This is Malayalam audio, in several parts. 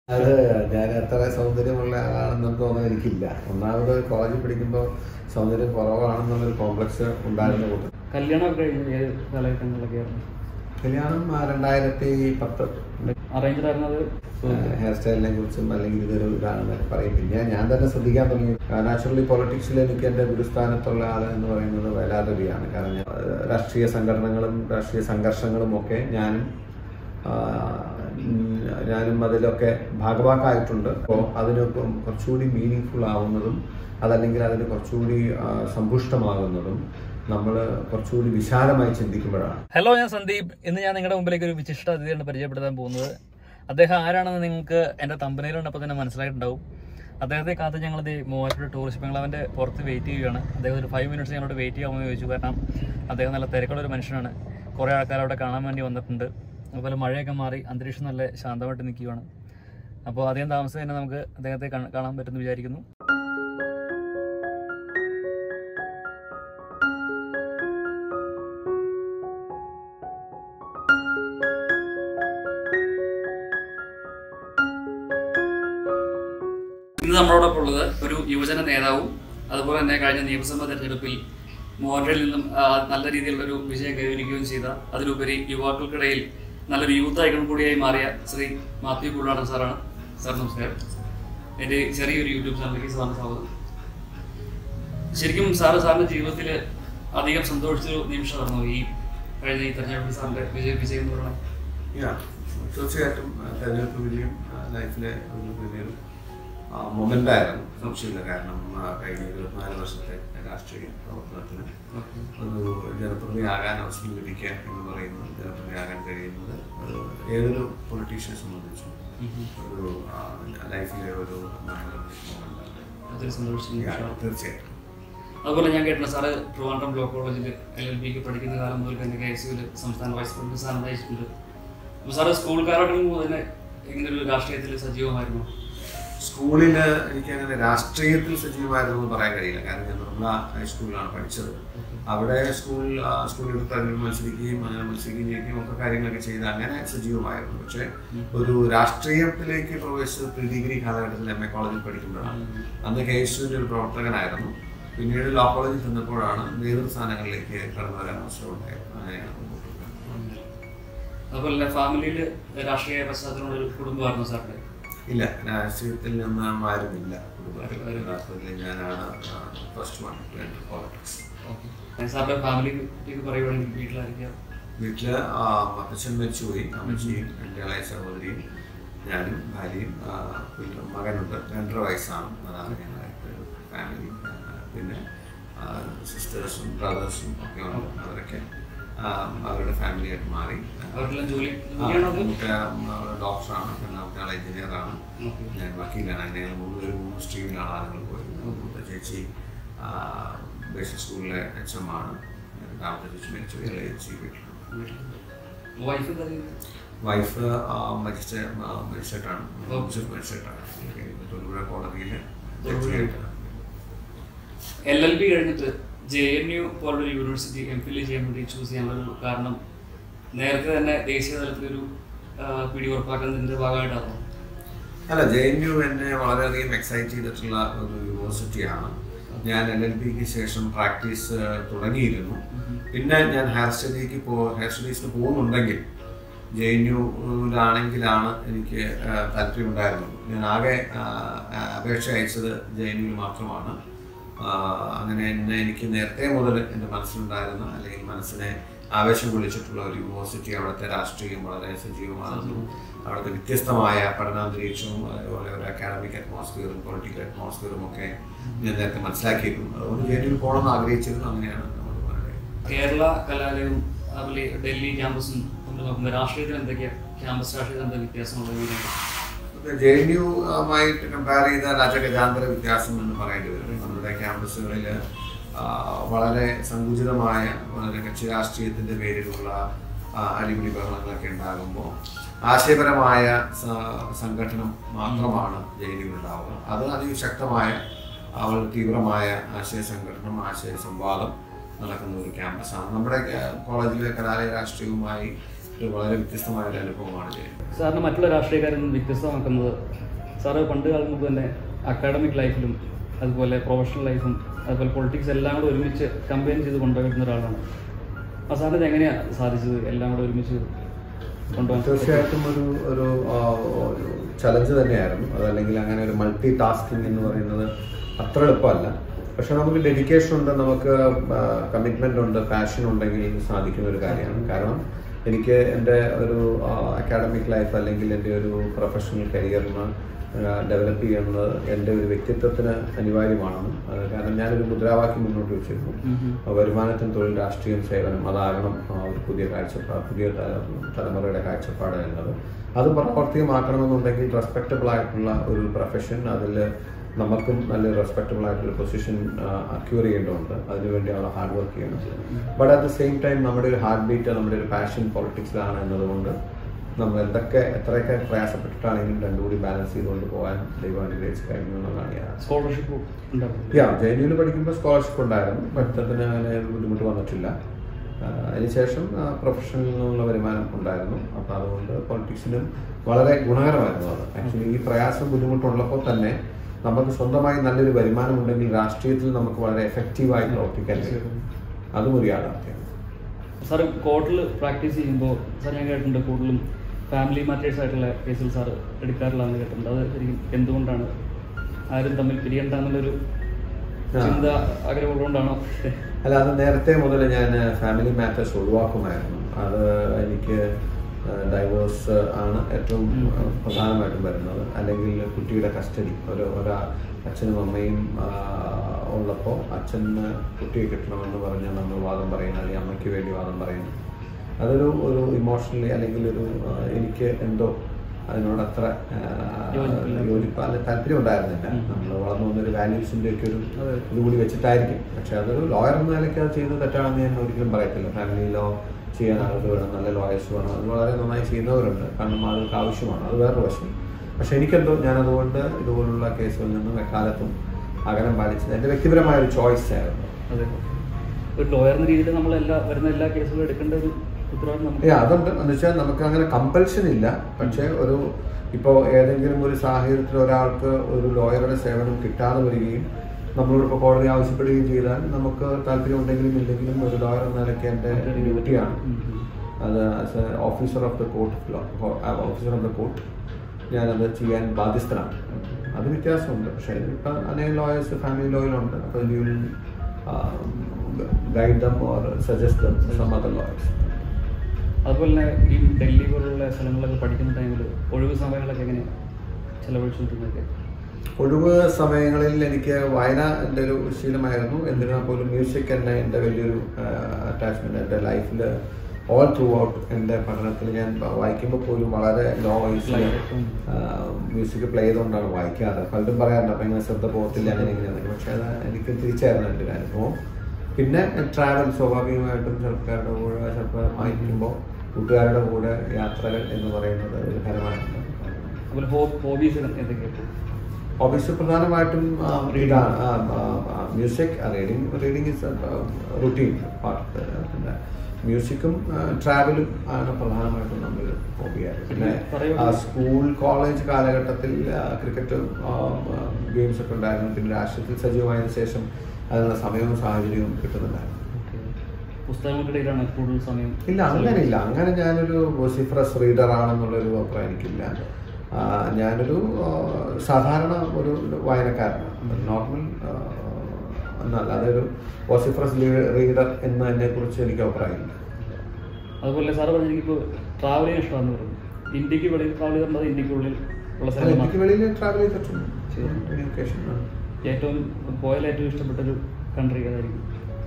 അത് ഞാൻ അത്ര സൗന്ദര്യമുള്ള ആളാണെന്നൊന്നും തോന്നുന്നത് എനിക്കില്ല ഒന്നാമത് കോളേജിൽ പഠിക്കുമ്പോൾ സൗന്ദര്യം കുറവാണെന്നുള്ളൊരു കോംപ്ലക്സ് ഉണ്ടായിരുന്ന കൂട്ടം കല്യാണമൊക്കെ കഴിഞ്ഞ് ഏത് കാലഘട്ടങ്ങളിലൊക്കെയായിരുന്നു കല്യാണം ആ, രണ്ടായിരത്തി പത്ത് അറേഞ്ച്ഡ് ആയിരുന്നത് ഹെയർ സ്റ്റൈലിനെ കുറിച്ചും അല്ലെങ്കിൽ ഇതൊരു ഇതാണെന്ന് പറയും പിന്നെ ഞാൻ തന്നെ ശ്രദ്ധിക്കാൻ തുടങ്ങി നാച്ചുറലി പൊളിറ്റിക്സിൽ എനിക്ക് എൻ്റെ ഗുരുസ്ഥാനത്തുള്ള ആൾ എന്ന് പറയുന്നത് വേലാതവിയാണ് കാരണം ഞാൻ, ആ, രാഷ്ട്രീയ സംഘടനകളും രാഷ്ട്രീയ സംഘർഷങ്ങളും ഒക്കെ ഞാനും ആ, ഉം, ഞാനും അതിലൊക്കെ ഭാഗവാക്കായിട്ടുണ്ട് അപ്പോൾ അതിനൊക്കെ കുറച്ചുകൂടി മീനിങ് ഫുൾ ആവുന്നതും അതല്ലെങ്കിൽ അതിന് കുറച്ചുകൂടി ആ, സമ്പുഷ്ടമാകുന്നതും നമ്മൾ കുറച്ചുകൂടി വിശാലമായി ചിന്തിക്കുമ്പോഴാണ് ഹലോ ഞാൻ സന്ദീപ് ഇന്ന് ഞാൻ നിങ്ങളുടെ മുമ്പിലേക്ക് ഒരു വിശിഷ്ട അതിഥിയാണ് പരിചയപ്പെടുത്താൻ പോകുന്നത് അദ്ദേഹം ആരാണെന്ന് നിങ്ങൾക്ക് എൻ്റെ തമ്പനയിലുണ്ടപ്പോൾ തന്നെ മനസ്സിലായിട്ടുണ്ടാവും അദ്ദേഹത്തെ കാത്ത് ഞങ്ങളിത് മൂവാറ്റുപുഴ ടൂറിസ്റ്റ് ബംഗ്ലാവിൻ്റെ പുറത്ത് വെയിറ്റ് ചെയ്യുകയാണ് അദ്ദേഹം ഒരു ഫൈവ് മിനിറ്റ്സ് ഞങ്ങളോട് വെയിറ്റ് ചെയ്യാമെന്ന് ചോദിച്ചു കാരണം അദ്ദേഹം നല്ല തിരക്കുള്ള ഒരു മനുഷ്യനാണ് കുറേ ആൾക്കാർ അവിടെ കാണാൻ വേണ്ടി വന്നിട്ടുണ്ട് അതുപോലെ മഴയൊക്കെ മാറി അന്തരീക്ഷം നല്ല ശാന്തമായിട്ട് നിൽക്കുകയാണ് അപ്പോൾ അധികം താമസം തന്നെ നമുക്ക് അദ്ദേഹത്തെ കാണ- കാണാൻ പറ്റുമെന്ന് വിചാരിക്കുന്നു ഇന്ന് നമ്മളോടൊപ്പം ഉള്ളത് ഒരു യുവജന നേതാവും അതുപോലെ തന്നെ കഴിഞ്ഞ നിയമസഭാ തെരഞ്ഞെടുപ്പിൽ മോഹൻലാലിൽ നിന്നും ആ, നല്ല രീതിയിലുള്ള ഒരു വിജയം കൈവരിക്കുകയും ചെയ്ത അതിലുപരി യുവാക്കൾക്കിടയിൽ നല്ലൊരു യൂത്ത് ഐക്കൺ കൂടിയായി മാറിയ ശ്രീ മാത്യു കുള്ളാടൻ സാറാണ് സാർ നമസ്കാരം എൻ്റെ ചെറിയൊരു യൂട്യൂബ് ചാനലിലേക്ക് സാറിന് സ്വാഗതം ശരിക്കും സാറ് സാറിൻ്റെ ജീവിതത്തിൽ അധികം സന്തോഷിച്ചൊരു നിമിഷമായിരുന്നു ഈ കഴിഞ്ഞ ഈ തെരഞ്ഞെടുപ്പിൽ സാറിൻ്റെ വിജയ വിജയം എന്ന് പറയുന്നത് യാ, തീർച്ചയായിട്ടും ആ, തെരഞ്ഞെടുപ്പ് വിജയം ആ, ലൈഫിലെ ഒരു വലിയൊരു മൊമെന്റ് ആയിരുന്നു സംശയമില്ല കാരണം ആ, കഴിഞ്ഞ ഇരുപത്തിനാല് വർഷത്തെ രാഷ്ട്രീയ പ്രവർത്തനത്തിന് ഒരു ജനപ്രതിയാകാൻ അവസരം ലഭിക്കുക എന്ന് പറയുന്നത് ജനപ്രതിയാകാൻ കഴിയുന്നത് അത് ഏതൊരു പൊളിറ്റീഷ്യനെ സംബന്ധിച്ചും ഒരു ആ, ലൈഫിലെ ഒരു മൊമെന്റ് അതൊരു സന്തോഷിച്ച നിമിഷമാണ് തീർച്ചയായിട്ടും അതുപോലെ ഞാൻ കേട്ടിട്ടുണ്ട് സാറ് ട്രിവാൻഡ്രം ലോ കോളേജിൽ എൽ എൽ ബിക്ക് പഠിക്കുന്ന കാലം മുതൽ തന്നെ കെ എസ് യുവിൽ സംസ്ഥാന വൈസ് പ്രസിഡന്റ് സ്ഥാനം വഹിച്ചിട്ടുണ്ട് അപ്പോൾ സാറ് സ്കൂൾ കാലഘട്ടം തന്നെ ഇങ്ങനെ ഒരു രാഷ്ട്രീയത്തിൽ സജീവമായിരുന്നു സ്കൂളിൽ എനിക്ക് അങ്ങനെ രാഷ്ട്രീയത്തിൽ സജീവമായിരുന്നു എന്ന് പറയാൻ കഴിയില്ല കാരണം ഞാൻ നിർമ്മല ഹൈസ്കൂളിലാണ് പഠിച്ചത് അവിടെ സ്കൂൾ ആ, സ്കൂളിൽ തെരഞ്ഞെടുപ്പ് മത്സരിക്കുകയും അങ്ങനെ മത്സരിക്കുകയും ചെയ്യുകയും ഒക്കെ കാര്യങ്ങളൊക്കെ ചെയ്ത് അങ്ങനെ സജീവമായിരുന്നു പക്ഷേ ഒരു രാഷ്ട്രീയത്തിലേക്ക് പ്രവേശിച്ചത് പ്രീ ഡിഗ്രി കാലഘട്ടത്തിൽ എം എ കോളേജിൽ പഠിക്കുമ്പോഴാണ് അന്ന് കെ എസ് യുവിൻ്റെ ഒരു പ്രവർത്തകനായിരുന്നു പിന്നീട് ലോ കോളേജിൽ ചെന്നപ്പോഴാണ് നേതൃസ്ഥാനങ്ങളിലേക്ക് കടന്നു വരാൻ അവസരം ഉണ്ടായത് അങ്ങനെയാണ് മുമ്പോട്ട് പോയത്. അതുപോലെ തന്നെ ഫാമിലിയിൽ രാഷ്ട്രീയ പശ്ചാത്തലമുള്ള ഒരു കുടുംബമായിരുന്നു സാറിൻ്റെ ഇല്ല രാഷ്ട്രീയത്തിൽ നിന്ന് ആരുമില്ല കുടുംബത്തിൽ ഞാനാണ് first one to enter politics okay സാറിൻ്റെ ഫാമിലിക്ക് പറയുവാണെങ്കിൽ വീട്ടിലായിരിക്കാം വീട്ടില് ആ, അപ്പച്ചൻ മരിച്ചുപോയി അമ്മച്ചിയും എൻ്റെ ഇളയ സഹോദരിയും ഞാനും ഭാര്യയും ആ, പിന്നെ മകനുണ്ട് രണ്ടര വയസ്സാണ് അതാണ് ഞങ്ങളുടെ ഒരു ഫാമിലി ആ, പിന്നെ സിസ്റ്റേഴ്സും ബ്രദേഴ്സും ഒക്കെ ഉണ്ട് അവരൊക്കെ ആ, അവരുടെ ഫാമിലിയായിട്ട് മാറി അവരെല്ലാം ജോലി ആ, ജോലിയാണോ അത്? നമുക്ക് ഡോക്ടറാണ് രണ്ടാമത്തെ ആൾ എഞ്ചിനീയറാണ് ഓക്കെ. ഞാൻ വക്കീലാണ് അങ്ങനെ മൂന്ന് പേര് മൂന്ന് സ്ട്രീമിലാണ് ആളുകൾ പോയത് മൂത്ത ചേച്ചി ബേസിക് സ്കൂളിലെ എച്ച് എം ആണ് രണ്ടാമത്തെ ചേച്ചി മരിച്ചു ഇളയ ചേച്ചി വീട്ടിലുണ്ട് വൈഫ് എന്താ ചെയ്യുന്നത്? വൈഫ് മരിച്ച ആ, മരിച്ചിട്ടാണ് മരിച്ച- മരിച്ചിട്ടാണ് തൊടുപുഴ കോടതിയിൽ ജഡ്ജിയായിട്ട് എൽ എൽ ബി കഴിഞ്ഞിട്ട് ജെ എൻ യു പോലൊരു യൂണിവേഴ്സിറ്റി എം ഫിൽ ചെയ്യാൻ വേണ്ടി ചൂസ് ചെയ്യാനുള്ള കാരണം നേരത്തെ തന്നെ ദേശീയ തലത്തിലൊരു ആ, പിടി ഉറപ്പാക്കുന്നതിന്റെ ഭാഗമായിട്ടാണോ അല്ല ജെ എൻ യു എന്നെ വളരെയധികം എക്സൈറ്റ് ചെയ്തിട്ടുള്ള ഒരു യൂണിവേഴ്സിറ്റിയാണ് ഞാൻ എൽ എൽ പിക്ക് ശേഷം പ്രാക്ടീസ് തുടങ്ങിയിരുന്നു പിന്നെ ഞാൻ ഹയർ സ്റ്റഡിക്ക് പോ ഹയർ സ്റ്റഡീസിന് പോകുന്നുണ്ടെങ്കിൽ ജെ എൻ യുവിലാണെങ്കിലാണ് എനിക്ക് ആ, താല്പര്യമുണ്ടായിരുന്നത് ഞാൻ ആകെ ആ, ആ, അപേക്ഷ അയച്ചത് ജെ എൻ യുവിൽ മാത്രമാണ് ആ, അങ്ങനെ എന്നെ എനിക്ക് നേരത്തെ മുതൽ എൻ്റെ മനസ്സിലുണ്ടായിരുന്ന അല്ലെങ്കിൽ മനസ്സിനെ ആവേശം കൊള്ളിച്ചിട്ടുള്ള ഒരു യൂണിവേഴ്സിറ്റി അവിടുത്തെ രാഷ്ട്രീയം വളരെ സജീവമാണെന്നും അവിടുത്തെ വ്യത്യസ്തമായ പഠനാന്തരീക്ഷവും അതുപോലെ ഒരു അക്കാഡമിക് അറ്റ്മോസ്ഫിയറും പൊളിറ്റിക്കൽ അറ്റ്മോസ്ഫിയറും ഒക്കെ ഞാൻ നേരത്തെ മനസ്സിലാക്കിയിരുന്നു അതുകൊണ്ട് ജെ എൻ യുവിൽ പോകണമെന്ന് ആഗ്രഹിച്ചിരുന്നു അങ്ങനെയാണ് നമ്മൾ പറയുന്നത് കേരള കലാലയവും അതുപോലെ ഡൽഹി ക്യാമ്പസും നമ്മൾ നോക്കുമ്പോൾ രാഷ്ട്രീയത്തിൽ എന്തൊക്കെയാ ക്യാമ്പസ് രാഷ്ട്രീയത്തിൽ എന്താ വ്യത്യാസമുള്ളത് ജെ എൻ യുമായിട്ട് കമ്പയർ ചെയ്താൽ അജഗജാന്തര വ്യത്യാസം എന്ന് പറയേണ്ടി വരും നമ്മുടെ ക്യാമ്പസുകളിൽ വളരെ സങ്കുചിതമായ വളരെ കക്ഷി രാഷ്ട്രീയത്തിൻ്റെ പേരിലുള്ള ആ, അടിപിടി ബഹളങ്ങളൊക്കെ ഉണ്ടാകുമ്പോൾ ആശയപരമായ സ- സംഘടനം മാത്രമാണ് ജെ എൻ ഉണ്ടാവുക അത് അതിശക്തമായ വളരെ തീവ്രമായ ആശയ സംഘടനം ആശയ സംവാദം നടക്കുന്ന ഒരു ക്യാമ്പസാണ് നമ്മുടെ കോളേജിലെ കലാലയ രാഷ്ട്രീയവുമായി ഒരു വളരെ വ്യത്യസ്തമായ ഒരു അനുഭവമാണ് ജയൻ സാറിന് മറ്റുള്ള രാഷ്ട്രീയക്കാരിൽ നിന്ന് വ്യത്യസ്തമാക്കുന്നത് സാറ് പണ്ട് കാലം മുമ്പ് തന്നെ അക്കാഡമിക് ലൈഫിലും അതുപോലെ പ്രൊഫഷണൽ ലൈഫും അതുപോലെ പൊളിറ്റിക്സ് എല്ലാം കൂടെ ഒരുമിച്ച് കമ്പൈൻ ചെയ്ത് കൊണ്ടുപോയിരുന്ന ഒരാളാണ് ആ സാറിന് ഇത് എങ്ങനെയാണ് സാധിച്ചത് എല്ലാം കൂടെ ഒരുമിച്ച് കൊണ്ടുപോകാൻ തീർച്ചയായിട്ടും ഒരു ഒരു ആ, ഒരു ചലഞ്ച് തന്നെയായിരുന്നു അതല്ലെങ്കിൽ അങ്ങനെ ഒരു മൾട്ടി ടാസ്കിങ് എന്ന് പറയുന്നത് അത്ര എളുപ്പമല്ല പക്ഷെ നമുക്ക് ഡെഡിക്കേഷൻ ഉണ്ട് നമുക്ക് കമ്മിറ്റ്മെന്റ് ഉണ്ട് പാഷൻ ഉണ്ടെങ്കിൽ ഇത് സാധിക്കുന്ന ഒരു കാര്യമാണ് കാരണം എനിക്ക് എൻ്റെ ഒരു അക്കാഡമിക് ലൈഫ് അല്ലെങ്കിൽ എൻ്റെ ഒരു പ്രൊഫഷണൽ കരിയറിന് ഡെവലപ്പ് ചെയ്യുന്നത് എൻ്റെ ഒരു വ്യക്തിത്വത്തിന് അനിവാര്യമാണെന്നും അത് കാരണം ഞാനൊരു മുദ്രാവാക്യം മുന്നോട്ട് വെച്ചിരുന്നു വരുമാനത്തിന് തൊഴിൽ രാഷ്ട്രീയം സേവനം അതാകണം ആ, ഒരു പുതിയ കാഴ്ചപ്പാട് പുതിയ തല- തലമുറയുടെ കാഴ്ചപ്പാട് എന്നത് അത് പ്രാവർത്തികമാക്കണമെന്നുണ്ടെങ്കിൽ റെസ്പെക്റ്റബിൾ ആയിട്ടുള്ള ഒരു പ്രൊഫഷൻ അതിൽ നമുക്കും നല്ല റെസ്പെക്റ്റബിൾ ആയിട്ടുള്ള പൊസിഷൻ അക്യൂർ ചെയ്യേണ്ടതുണ്ട് അതിനുവേണ്ടിയാണ് ഹാർഡ് വർക്ക് ചെയ്യണം but at the same time നമ്മുടെ ഒരു ഹാർട്ട് ബീറ്റ് നമ്മുടെ ഒരു പാഷൻ പൊളിറ്റിക്സിലാണ് എന്നതുകൊണ്ട് നമ്മൾ എന്തൊക്കെ എത്രയൊക്കെ പ്രയാസപ്പെട്ടിട്ടാണെങ്കിലും രണ്ടുകൂടി ബാലൻസ് ചെയ്തുകൊണ്ട് പോകാൻ ദൈവം അനുഗ്രഹിച്ച് കഴിഞ്ഞു എന്നുള്ളതാണ് ഞാൻ സ്കോളർഷിപ്പ് ഉണ്ടാവും യാ ജെ യുവിൽ പഠിക്കുമ്പോൾ സ്കോളർഷിപ്പ് ഉണ്ടായിരുന്നു പഠിത്തത്തിന് അങ്ങനെ ഒരു ബുദ്ധിമുട്ട് വന്നിട്ടില്ല ആ, അതിനുശേഷം പ്രൊഫഷണലിൽ നിന്നുള്ള വരുമാനം ഉണ്ടായിരുന്നു അപ്പോൾ അതുകൊണ്ട് പൊളിറ്റിക്സിനും വളരെ ഗുണകരമായിരുന്നു അത് ആക്ച്വലി ഈ പ്രയാസം ബുദ്ധിമുട്ടുള്ളപ്പോൾ തന്നെ നമുക്ക് സ്വന്തമായി നല്ലൊരു വരുമാനം ഉണ്ടെങ്കിൽ രാഷ്ട്രീയത്തിൽ നമുക്ക് വളരെ എഫക്റ്റീവായി പ്രവർത്തിക്കാൻ കഴിയും അതും ഒരു യാഥാർത്ഥ്യമാണ് സാർ കോർട്ടിൽ പ്രാക്ടീസ് ചെയ്യുമ്പോൾ സാർ ഞാൻ കേട്ടിട്ടുണ്ട് കൂടുതലും ഫാമിലി മാറ്റേഴ്സ് ആയിട്ടുള്ള കേസിൽ സാർ എടുക്കാറില്ലാന്ന് കേട്ടിട്ടുണ്ട് അത് ശരിക്കും എന്തുകൊണ്ടാണ് ആരും തമ്മിൽ പിരിയണ്ടെന്നുള്ളൊരു ആ. ചിന്ത ആഗ്രഹമുള്ളതുകൊണ്ടാണോ അല്ല അത് നേരത്തെ മുതൽ ഞാൻ ഫാമിലി മാറ്റേഴ്സ് ഒഴിവാക്കുമായിരുന്നു അത് എനിക്ക് ഡൈവോഴ്സ് ആണ് ഏറ്റവും ആ, പ്രധാനമായിട്ടും വരുന്നത് അല്ലെങ്കിൽ കുട്ടിയുടെ കസ്റ്റഡി ഒരു ഒരാ അച്ഛനും അമ്മയും ആ, ഉള്ളപ്പോൾ അച്ഛന് കുട്ടിയെ കിട്ടണമെന്ന് പറഞ്ഞ് നമ്മൾ വാദം പറയുന്നത് അല്ലെങ്കിൽ അമ്മയ്ക്ക് വേണ്ടി വാദം പറയുന്നു അതൊരു ഒരു ഇമോഷണലി അല്ലെങ്കിൽ ഒരു ആ, എനിക്ക് എന്തോ അതിനോട് അത്ര ആ, യോജിപ്പില്ല. യോജിപ്പ് അല്ല താല്പര്യം ഉണ്ടായിരുന്നില്ല ഉം. നമ്മൾ വളർന്നു വന്നൊരു വാല്യൂസിന്റെ ഒക്കെ ഒരു അതെ. ഇതുകൂടി വെച്ചിട്ടായിരിക്കും പക്ഷെ അതൊരു ലോയർ എന്ന നിലയ്ക്ക് അത് ചെയ്തത് തെറ്റാണെന്ന് ഞാൻ ഒരിക്കലും പറയത്തില്ല ഫാമിലി ലോ ചെയ്യാൻ ആളുകൾ വേണം നല്ല ലോയേഴ്സ് വേണം അത് വളരെ നന്നായി ചെയ്യുന്നവരുണ്ട് കാരണം ആളുകൾക്ക് ആവശ്യമാണ് അത് വേറൊരു വശം പക്ഷെ എനിക്കെന്തോ ഞാൻ അതുകൊണ്ട് ഇതുപോലുള്ള കേസുകളിൽ നിന്നും എക്കാലത്തും അകലം പാലിച്ചത് എൻ്റെ വ്യക്തിപരമായ ഒരു ചോയ്സ് ആയിരുന്നു അതെ ഒരു ലോയർ എന്ന രീതിയിൽ നമ്മൾ എല്ലാ വരുന്ന എല്ലാ കേസുകളും എടുക്കേണ്ട ഒരു ഉത്തരവാദിത്വം നമുക്ക് ഏ, അതുണ്ട് എന്ന് വെച്ചാൽ നമുക്ക് അങ്ങനെ കമ്പൽഷൻ ഇല്ല പക്ഷെ ഒരു ഇപ്പോൾ ഏതെങ്കിലും ഒരു സാഹചര്യത്തിൽ ഒരാൾക്ക് ഒരു ലോയറുടെ സേവനം കിട്ടാതെ വരികയും നമ്മളോട് ഇപ്പോൾ കോടതി ആവശ്യപ്പെടുകയും ചെയ്താൽ നമുക്ക് താല്പര്യം ഉണ്ടെങ്കിലും ഇല്ലെങ്കിലും ഒരു ലോയർ എന്ന നിലയ്ക്ക് എൻ്റെ ഡ്യൂട്ടിയാണ് ഉം, ഉം. അത് as a officer of the court officer of the court ഞാനത് ചെയ്യാൻ ബാധ്യസ്ഥനാണ് അത് വ്യത്യാസമുണ്ട് പക്ഷേ ഇപ്പം അനേകം ലോയേഴ്സ് ഫാമിലി ലോയിലുണ്ട് അപ്പോൾ you will guide them or suggest them some other lawyers അതുപോലെ തന്നെ ഈ ഡൽഹി പോലുള്ള സ്ഥലങ്ങളിലൊക്കെ പഠിക്കുന്ന ടൈമിൽ ഒഴിവ് സമയങ്ങളൊക്കെ എങ്ങനെയാണ് ചെലവഴിച്ചുകൊണ്ടിരുന്നതൊക്കെ ഒഴിവ് സമയങ്ങളിൽ എനിക്ക് വായന എൻ്റെ ഒരു ശീലമായിരുന്നു എന്തിനാ പോലും മ്യൂസിക് എന്നെ എൻ്റെ വലിയൊരു അറ്റാച്ച്മെൻറ്റ് എൻ്റെ ലൈഫിൽ ഓൾ ത്രൂ ഔട്ട് എൻ്റെ പഠനത്തിൽ ഞാൻ വായിക്കുമ്പോൾ പോലും വളരെ ലോ വോയിസിൽ ഉം. മ്യൂസിക് പ്ലേ ചെയ്തുകൊണ്ടാണ് വായിക്കാറ് പലരും പറയാറുണ്ട് അപ്പം ഇങ്ങനെ ശ്രദ്ധ പോകത്തില്ല അങ്ങനെ ഇങ്ങനെയാണെന്നൊക്കെ പക്ഷേ അത് എനിക്ക് തിരിച്ചായിരുന്നു എൻ്റെ ഒരു അനുഭവം പിന്നെ ട്രാവൽ സ്വാഭാവികമായിട്ടും ചെറുപ്പക്കാരുടെ കൂടെ ചിലപ്പോൾ വായിക്കുമ്പോൾ കൂട്ടുകാരുടെ കൂടെ യാത്രകൾ എന്ന് പറയുന്നത് ഒരു ഹരമായിട്ടുണ്ട് അതുപോലെ ഹോബീസ് എന്തൊക്കെയാണ് ഹോബീസ് പ്രധാനമായിട്ടും ആ, ഇതാണ് music reading reading is routine part പിന്നെ മ്യൂസിക്കും ട്രാവലും ആണ് പ്രധാനമായിട്ടും നമ്മുടെ ഹോബിയായത് പിന്നെ പറയൂ. ആ, സ്കൂൾ കോളേജ് കാലഘട്ടത്തിൽ ക്രിക്കറ്റ് ഗെയിംസ് ഒക്കെ ഉണ്ടായിരുന്നു പിന്നെ രാഷ്ട്രീയത്തിൽ സജീവമായതിനു ശേഷം അതിനുള്ള സമയവും സാഹചര്യവും കിട്ടുന്നുണ്ടായിരുന്നു പുസ്തകങ്ങൾക്കിടയിലാണ് കൂടുതൽ സമയം ഇല്ല അങ്ങനെ ഇല്ല അങ്ങനെ ഞാനൊരു വോസിഫറസ് റീഡർ ആണെന്നുള്ളൊരു അഭിപ്രായം എനിക്കില്ല ആ, ഞാനൊരു ആ, സാധാരണ ഒരു വായനക്കാരനാണ് നോർമൽ എന്നല്ല അതൊരു വോസിഫറസ് റീഡർ എന്നതിനെ കുറിച്ച് എനിക്ക് അഭിപ്രായമില്ല അതുപോലെ സാറ് പറഞ്ഞ എനിക്കിപ്പോൾ ട്രാവൽ ചെയ്യാൻ ഇഷ്ടമാണെന്ന് പറഞ്ഞു ഇന്ത്യക്ക് വെളിയിൽ ട്രാവൽ ചെയ്തിട്ടുള്ളത് ഇന്ത്യക്കുള്ളിൽ ഉള്ള അല്ല, സ്ഥലം എനിക്ക് വെളിയിൽ ട്രാവൽ ചെയ്തിട്ടുണ്ട് ശരി. കമ്മ്യൂണിക്കേഷൻ ഏറ്റവും പോയാൽ ഏറ്റവും ഇഷ്ടപ്പെട്ടൊരു കൺട്രി ഏതായിരിക്കും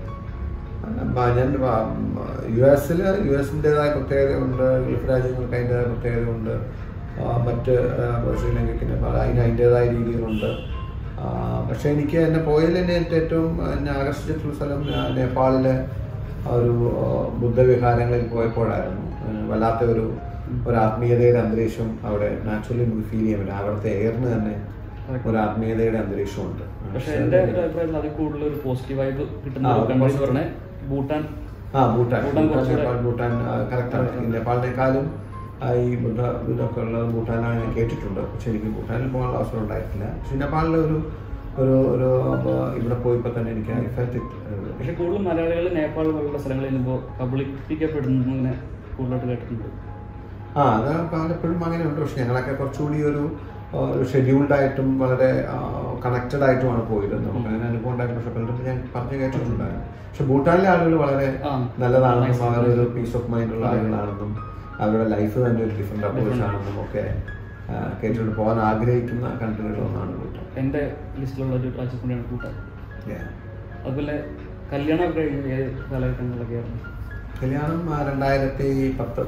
ഞാൻ യു എസിൽ യു എസിൻ്റെതായ പ്രത്യേകതയുണ്ട് ഗൾഫ് രാജ്യങ്ങൾക്ക് അതിൻ്റെതായ പ്രത്യേകതയുണ്ട് ആ, മറ്റ് ആ, ശ്രീലങ്കയ്ക്ക് നേപ്പാൾ അതിന് അതിൻ്റെതായ രീതികളുണ്ട് ആ, പക്ഷേ എനിക്ക് എന്നെ പോയതിൽ എന്നെ ഏറ്റവും എന്നെ ആകർഷിച്ചിട്ടുള്ള സ്ഥലം ആ, നേപ്പാളിലെ ആ ഒരു ആ, ബുദ്ധവിഹാരങ്ങളിൽ പോയപ്പോഴായിരുന്നു ആ, വല്ലാത്ത ഒരു ഒരു ആത്മീയതയുടെ അന്തരീക്ഷം അവിടെ നാച്ചുറലി നമുക്ക് ഫീൽ ചെയ്യാൻ പറ്റും അവിടുത്തെ എയറിന് തന്നെ ഒരു ആത്മീയതയുടെ അന്തരീക്ഷമുണ്ട് പക്ഷെ എൻ്റെ ഒരു അഭിപ്രായത്തിൽ അതിൽ കൂടുതൽ ഒരു പോസിറ്റീവ് വൈബ് കിട്ടുന്ന ആ, ഒരു ഒരു കൺട്രി എന്ന് positive. പറഞ്ഞാൽ ഭൂട്ടാൻ ആ ഭൂട്ടാൻ ഭൂട്ടാൻ ഭൂട്ടാൻ കുറച്ചുകൂടെ- നേപ്പാൾ ഭൂട്ടാൻ കറക്റ്റാണ് ഈ നേപ്പാളിനേക്കാളും ആ, ഈ ബുദ്ധ ഇതൊക്കെ ഉള്ളത് ഭൂട്ടാനാണ് ഞാൻ കേട്ടിട്ടുണ്ട് പക്ഷെ എനിക്ക് ഭൂട്ടാനിൽ പോകാനുള്ള അവസരം ഉണ്ടായിട്ടില്ല പക്ഷെ നേപ്പാളിലെ ഒരു ഒരു ഒരു അപ്പൊ ഇവിടെ പോയപ്പോൾ തന്നെ എനിക്ക് ഐ ഫെൽറ്റ് ഇറ്റ് പക്ഷെ കൂടുതലും മലയാളികൾ നേപ്പാൾ പോലുള്ള സ്ഥലങ്ങളിൽ ചെല്ലുമ്പോൾ കബളിപ്പിക്കപ്പെടുന്നതിനെ കൂടുതലായിട്ട് കേട്ടിട്ടുണ്ട് ആ അത് പലപ്പോഴും അങ്ങനെയുണ്ട് പക്ഷെ ഞങ്ങളൊക്കെ കുറച്ചുകൂടി ഒരു ആ, ഒരു ഷെഡ്യൂൾഡ് ആയിട്ടും വളരെ കണക്റ്റഡ് ആയിട്ടുമാണ് പോയത് നമുക്ക് അങ്ങനെ അനുഭവം ഉണ്ടായിരുന്നു പക്ഷെ പലരും ഞാൻ പറഞ്ഞു കേട്ടിട്ടുണ്ടായിരുന്നു പക്ഷെ ഭൂട്ടാനിലെ ആളുകൾ വളരെ ആ. നല്ലതാണെന്നും അവരൊരു പീസ് ഓഫ് മൈൻഡ് ഉള്ള ആളുകളാണെന്നും അവരുടെ ലൈഫ് തന്നെ ഒരു ഡിഫറെന്റ് അപ്രോച്ച് ആണെന്നും ഒക്കെ ആ, കേട്ടിട്ട് പോകാൻ ആഗ്രഹിക്കുന്ന കൺട്രികളിലൊന്നാണ് ഭൂട്ടാൻ എൻ്റെ ലിസ്റ്റിലുള്ള ഒരു രാജ്യം കൂടിയാണ് കൂട്ടാൻ Yeah. അതുപോലെ കല്യാണം കഴിഞ്ഞ ഏത് കാലഘട്ടങ്ങളിലൊക്കെയായിരുന്നു കല്യാണം ആ, രണ്ടായിരത്തി പത്ത്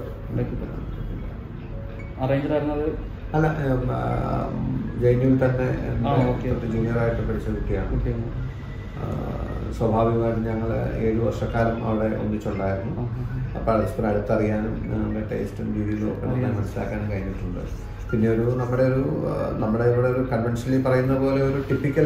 അറേഞ്ച്ഡ് ആയിരുന്നു അത് അല്ല ജൈനുവിൽ തന്നെ ആ, okay. ജൂനിയർ ആയിട്ട് പഠിച്ച കുട്ടിയാണ് കുട്ടിയാണ് ആ, സ്വാഭാവികമായിട്ടും ഞങ്ങൾ ഏഴ് വർഷക്കാലം അവിടെ ഒന്നിച്ചുണ്ടായിരുന്നു ആ, ആ, അപ്പോൾ പരസ്പരം അടുത്തറിയാനും ഞങ്ങളുടെ ടേസ്റ്റും രീതിയിലും ഒക്കെ നന്നായി മനസ്സിലാക്കാനും കഴിഞ്ഞിട്ടുണ്ട് പിന്നെ ഒരു നമ്മുടെ ഒരു ആ, നമ്മുടെ ഇവിടെ ഒരു കൺവെൻഷനലി പറയുന്ന പോലെ ഒരു ടിപ്പിക്കൽ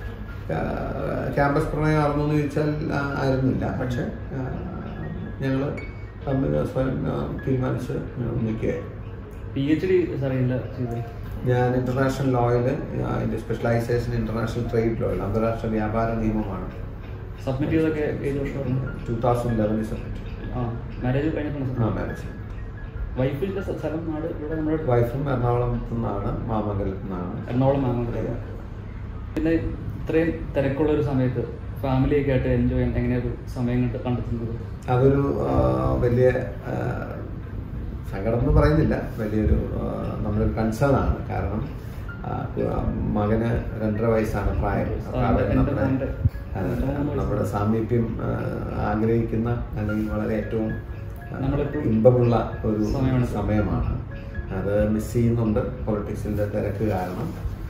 ക്യാമ്പസ് പ്രണയമായിരുന്നു എന്ന് ചോദിച്ചാൽ ആ, ആയിരുന്നില്ല പക്ഷെ ഞങ്ങൾ തമ്മിൽ സ്വയം ആ, തീരുമാനിച്ച് നിൽക്കുകയായിരുന്നു പി എച്ച് ഡി അറിയില്ല ചെയ്തത് ഞാൻ ഇന്റർനാഷണൽ ലോയിൽ അതിൻ്റെ സ്പെഷ്യലൈസേഷൻ ഇന്റർനാഷണൽ ട്രേഡ് ലോയിൽ അന്താരാഷ്ട്ര വ്യാപാര നിയമമാണ് സബ്മിറ്റ് ചെയ്തൊക്കെ ഏത് വർഷമായിരുന്നു ടൂ തൗസൻഡ് ലെവനിൽ സബ്മിറ്റ് ആ മാരേജ് ആ കഴിഞ്ഞിട്ടുണ്ട് മാരേജ് വൈഫിന്റെ സ്ഥ- സ്ഥലം നാട് ഇവിടെ നമ്മുടെ വൈഫും എറണാകുളത്തു നിന്നാണ് മാമംഗലത്തു നിന്നാണ് എറണാകുളം മാമംഗലം പിന്നെ ഇത്രയും തിരക്കുള്ള ഒരു സമയത്ത് ഫാമിലിയൊക്കെ ആയിട്ട് എൻജോയ് ചെയ്യാൻ എങ്ങനെ ഒരു സമയം കണ്ട് കണ്ടെത്തുന്നത് അതൊരു ആ, വലിയ ആ, സങ്കടം എന്ന് പറയുന്നില്ല വലിയൊരു ആ, നമ്മളൊരു കൺസേൺ ആണ് കാരണം ആ, ആ, മകന് രണ്ടര വയസ്സാണ് പ്രായം അപ്പോൾ അവൻ എൻ്റെ നമ്മുടെ മോൻ്റെ ആ, നമ്മുടെ സാമീപ്യം ആ, ആഗ്രഹിക്കുന്ന അല്ലെങ്കിൽ വളരെ ഏറ്റവും ആ, നമ്മളെപ്പോഴും ഇമ്പമുള്ള ഒരു സമയമാണ്. സമയമാണ് അത് മിസ് ചെയ്യുന്നുണ്ട് പൊളിറ്റിക്സിന്റെ തിരക്ക് കാരണം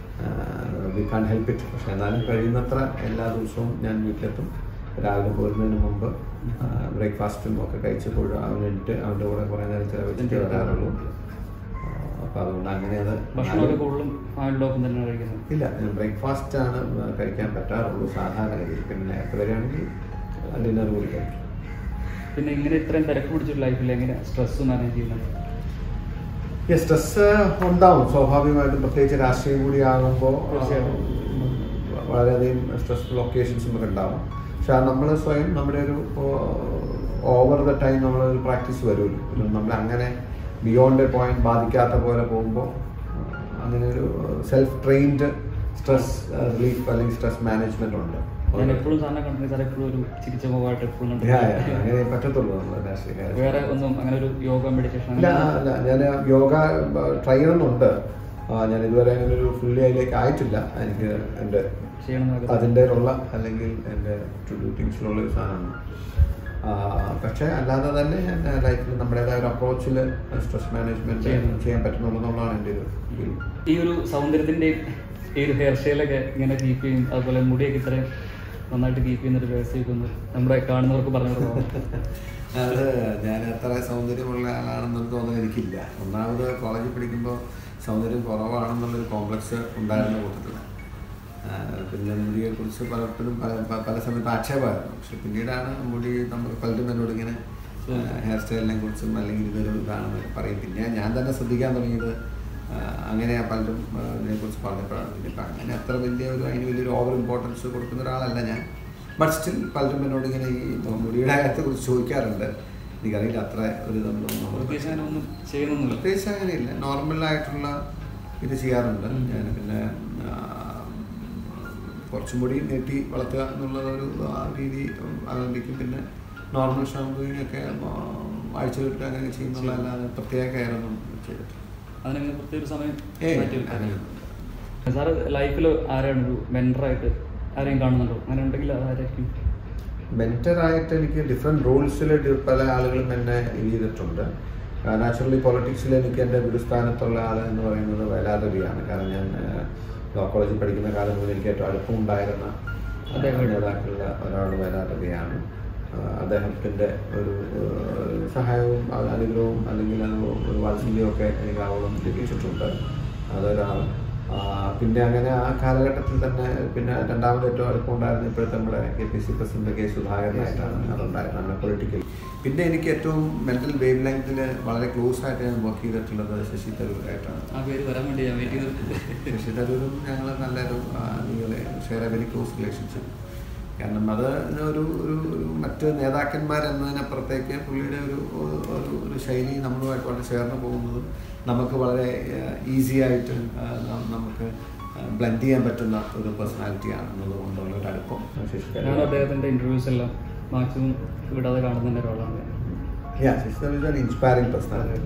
വി കാൺ ഹെൽപ്പ് ഇറ്റ് പക്ഷെ എന്നാലും കഴിയുന്നത്ര എല്ലാ ദിവസവും ഞാൻ വീട്ടിലെത്തും രാവിലെ പോരുന്നതിന് മുമ്പ് ബ്രേക്ക്ഫാസ്റ്റും ഒക്കെ കഴിച്ചപ്പോഴും അവന് വേണ്ടിയിട്ട് അവൻ്റെ കൂടെ കുറേ നേരം ചിലവഴിച്ചിട്ട് വരാറുള്ളൂ അപ്പോൾ അതുകൊണ്ട് അങ്ങനെ അത് ഭക്ഷണമൊക്കെ കൂടുതലും ഫാമിലിയുടെ ഒപ്പം തന്നെയാണ് കഴിക്കുന്നത് ഇല്ല ബ്രേക്ക്ഫാസ്റ്റ് ആണ് കഴിക്കാൻ പറ്റാറുള്ളൂ സാധാരണഗതിയിൽ പിന്നെ നേരത്തെ വരികയാണെങ്കിൽ ഡിന്നർ കൂടി കഴിക്കും പിന്നെ ഇങ്ങനെ ഇത്രയും തിരക്ക് പിടിച്ചൊരു ലൈഫിൽ എങ്ങനെ സ്ട്രെസ് മാനേജ് ചെയ്യുന്നത് ഈ സ്ട്രെസ് ഉണ്ടാവും സ്വാഭാവികമായിട്ടും പ്രത്യേകിച്ച് രാഷ്ട്രീയം കൂടി ആകുമ്പോൾ തീർച്ചയായും. വളരെയധികം സ്ട്രെസ്ഫുൾ ഒക്കേഷൻസും ഒക്കെ ഉണ്ടാവും പക്ഷെ നമ്മൾ സ്വയം നമ്മുടെ ഒരു ഓവർ ദ ടൈം നമ്മളൊരു പ്രാക്ടീസ് വരുമല്ലോ നമ്മൾ അങ്ങനെ ബിയോണ്ട് എ പോയിന്റ് ബാധിക്കാത്ത പോലെ പോകുമ്പോൾ അങ്ങനെ ഒരു സെൽഫ് ട്രെയിൻഡ് സ്ട്രെസ് റിലീഫ് അല്ലെങ്കിൽ സ്ട്രെസ് മാനേജ്മെന്റ് ഉണ്ട് ഞാൻ എപ്പോഴും സാറിനെ കണ്ടിട്ടുണ്ട് സാർ എപ്പോഴും ഒരു ചിരിച്ച മുഖമായിട്ട് എപ്പോഴും Yeah, yeah, കണ്ടിട്ടുണ്ട് അങ്ങനെ പറ്റത്തുള്ളൂ നമ്മൾ രാഷ്ട്രീയ വേറെ ഒന്നും അങ്ങനെ ഒരു യോഗ മെഡിറ്റേഷൻ ഇല്ല അല്ല ഞാൻ യോഗ ട്രൈ ചെയ്യണമെന്നുണ്ട് ആ, ഞാൻ ഇതുവരെ അങ്ങനെ ഒരു ഫുള്ളി അതിലേക്ക് ആയിട്ടില്ല എനിക്ക് എൻ്റെ ചെയ്യണമെന്നൊക്കെ അതിൻ്റെ ഉള്ള അല്ലെങ്കിൽ എൻ്റെ ടു ഡു തിങ്സിലുള്ള ഒരു സാധനമാണ് ആ, പക്ഷേ അല്ലാതെ തന്നെ ഞാൻ ലൈഫിൽ നമ്മുടേതായ ഒരു അപ്രോച്ചിൽ സ്ട്രെസ് മാനേജ്മെന്റ് ചെയ്യുന്നു. ചെയ്യാൻ പറ്റുന്നുള്ളൂ എന്നുള്ളതാണ് എൻ്റെ ഒരു ഫീൽ ഈ ഒരു സൗന്ദര്യത്തിന്റെയും ഈ ഒരു ഹെയർ സ്റ്റൈലൊക്കെ ഇങ്ങനെ കീപ്പ് ചെയ്യും അതുപോലെ മുടിയൊക്കെ ഇത്രയും നന്നായിട്ട് കീപ്പ് ചെയ്യുന്ന ഒരു വ്യവസ്ഥയൊക്കെ ഒന്ന് നമ്മുടെ കാണുന്നവർക്ക് പറഞ്ഞു കൊടുക്കണം അത് ഞാൻ അത്ര സൗന്ദര്യമുള്ള ആളാണെന്നൊരു തോന്നൽ എനിക്കില്ല ഒന്നാമത് കോളേജിൽ പഠിക്കുമ്പോൾ സൗന്ദര്യം കുറവാണെന്നുള്ളൊരു കോംപ്ലക്സ് ഉണ്ടായിരുന്ന കൂട്ടത്തില്ല ആ, പിന്നെ മുടിയെക്കുറിച്ച് പലപ്പോഴും പല പ- പല സമയത്ത് ആക്ഷേപമായിരുന്നു പക്ഷെ പിന്നീടാണ് മുടി നമ്മൾ പലരും എന്നോട് ഇങ്ങനെ ഹെയർ സ്റ്റൈലിനെ കുറിച്ചും അല്ലെങ്കിൽ ഇതൊരു ഇതാണെന്ന് പറയും പിന്നെ ഞാൻ തന്നെ ശ്രദ്ധിക്കാൻ തുടങ്ങിയത് ആ, അങ്ങനെ പലരും ആ, ഇതിനെക്കുറിച്ച് പറഞ്ഞപ്പോഴാണ് പിന്നെ ഇപ്പം അങ്ങനെ അത്ര വലിയ ഒരു അതിന് വലിയൊരു ഓവർ ഇമ്പോർട്ടൻസ് കൊടുക്കുന്ന ഒരാളല്ല ഞാൻ ബട്ട് സ്റ്റിൽ പലരും എന്നോട് ഇങ്ങനെ ഈ മുടിയുടെ കാര്യത്തെക്കുറിച്ച് ചോദിക്കാറുണ്ട് എനിക്കറിയില്ല അത്ര ഒരു ഇതൊന്നും നമ്മൾ പ്രത്യേകിച്ച് അങ്ങനെ ഒന്നും ചെയ്യുന്നൊന്നുമില്ല പ്രത്യേകിച്ച് അങ്ങനെയില്ല നോർമലായിട്ടുള്ള ഇത് ചെയ്യാറുണ്ട് ഞാൻ പിന്നെ ആ, കുറച്ചും കൂടി നീട്ടി വളർത്തുക എന്നുള്ള ഒരു ആ രീതി അവലംബിക്കും പിന്നെ നോർമൽ ഷാമ്പൂയിങ് ഒക്കെ ആഴ്ചകളിട്ട് അങ്ങനെ ചെയ്യുന്നുള്ള അല്ലാതെ പ്രത്യേക കെയറൊന്നും ചെയ്തിട്ടില്ല അതിനങ്ങനെ പ്രത്യേക ഒരു സമയം ഏയ് മാറ്റി വെക്കാം. അങ്ങനെയൊന്നും സാറ് ലൈഫിൽ ആരാണ് ഒരു മെൻറ്ററായിട്ട് ആരെയും കാണുന്നുണ്ടോ അങ്ങനെ ഉണ്ടെങ്കിൽ അത് ആരായിരിക്കും മെൻറ്ററായിട്ട് എനിക്ക് ഡിഫറെൻറ്റ് റോൾസിൽ പല ആളുകളും എന്നെ ഇത് ചെയ്തിട്ടുണ്ട് നാച്ചുറലി പൊളിറ്റിക്സിൽ എനിക്ക് എൻ്റെ ഗുരുസ്ഥാനത്തുള്ള ആൾ എന്ന് പറയുന്നത് വേലാതവിയാണ് കാരണം ഞാൻ ലോ കോളേജിൽ പഠിക്കുന്ന കാലം മുതൽ എനിക്ക് ഏറ്റവും അടുപ്പം ഉണ്ടായിരുന്ന ആ, അദ്ദേഹം. നേതാക്കളിൽ ഒരാൾ വേലാതവിയാണ് അദ്ദേഹത്തിൻ്റെ ഒരു ഒരു സഹായവും അ- അനുഗ്രഹവും അല്ലെങ്കിൽ അത് ഒരു വാത്സല്യവും ഒക്കെ എനിക്ക് ആവോളം ലഭിച്ചിട്ടുണ്ട് അതൊരാൾ ആ, പിന്നെ അങ്ങനെ ആ കാലഘട്ടത്തിൽ തന്നെ പിന്നെ രണ്ടാമത് ഏറ്റവും അടുപ്പമുണ്ടായിരുന്ന ഇപ്പോഴത്തെ നമ്മുടെ K P C president K സുധാകരനായിട്ടാണ് അതുണ്ടായിരുന്നത് അങ്ങനെ പൊളിറ്റിക്കൽ പിന്നെ എനിക്ക് ഏറ്റവും മെന്റൽ വേവ് ലെങ്തിൽ വളരെ ക്ലോസ് ആയിട്ട് ഞാൻ വർക്ക് ചെയ്തിട്ടുള്ളത് ശശി തരൂരായിട്ടാണ് ആ പേര് വരാൻ വേണ്ടി ഞാൻ വെയിറ്റ് ചെയ്തിട്ടുണ്ട് ശശി തരൂരും ഞങ്ങൾ നല്ലൊരു share a very close relationship കാരണം അത് ഒരു ഒരു ഒരു മറ്റ് നേതാക്കന്മാരെന്നതിനപ്പുറത്തേക്ക് പുള്ളിയുടെ ഒരു ഒരു ഒരു ശൈലി നമ്മളുമായിട്ട് വളരെ ചേർന്ന് പോകുന്നതും നമുക്ക് വളരെ ഈസി ആയിട്ട് ആ, ന- നമുക്ക് ബ്ലെൻഡ് ചെയ്യാൻ പറ്റുന്ന ഒരു പേഴ്സണാലിറ്റിയാണ് എന്നുള്ളതുകൊണ്ടുള്ള ഒരു അടുപ്പം ശശി ഞാൻ തരൂർ അദ്ദേഹത്തിന്റെ ഇന്റർവ്യൂസ് എല്ലാം മാക്സിമം വിടാതെ കാണുന്നതിന്റെ ഒരാളാണ് ഞാൻ. Yeah, Sasi Tharoor is an inspiring personality.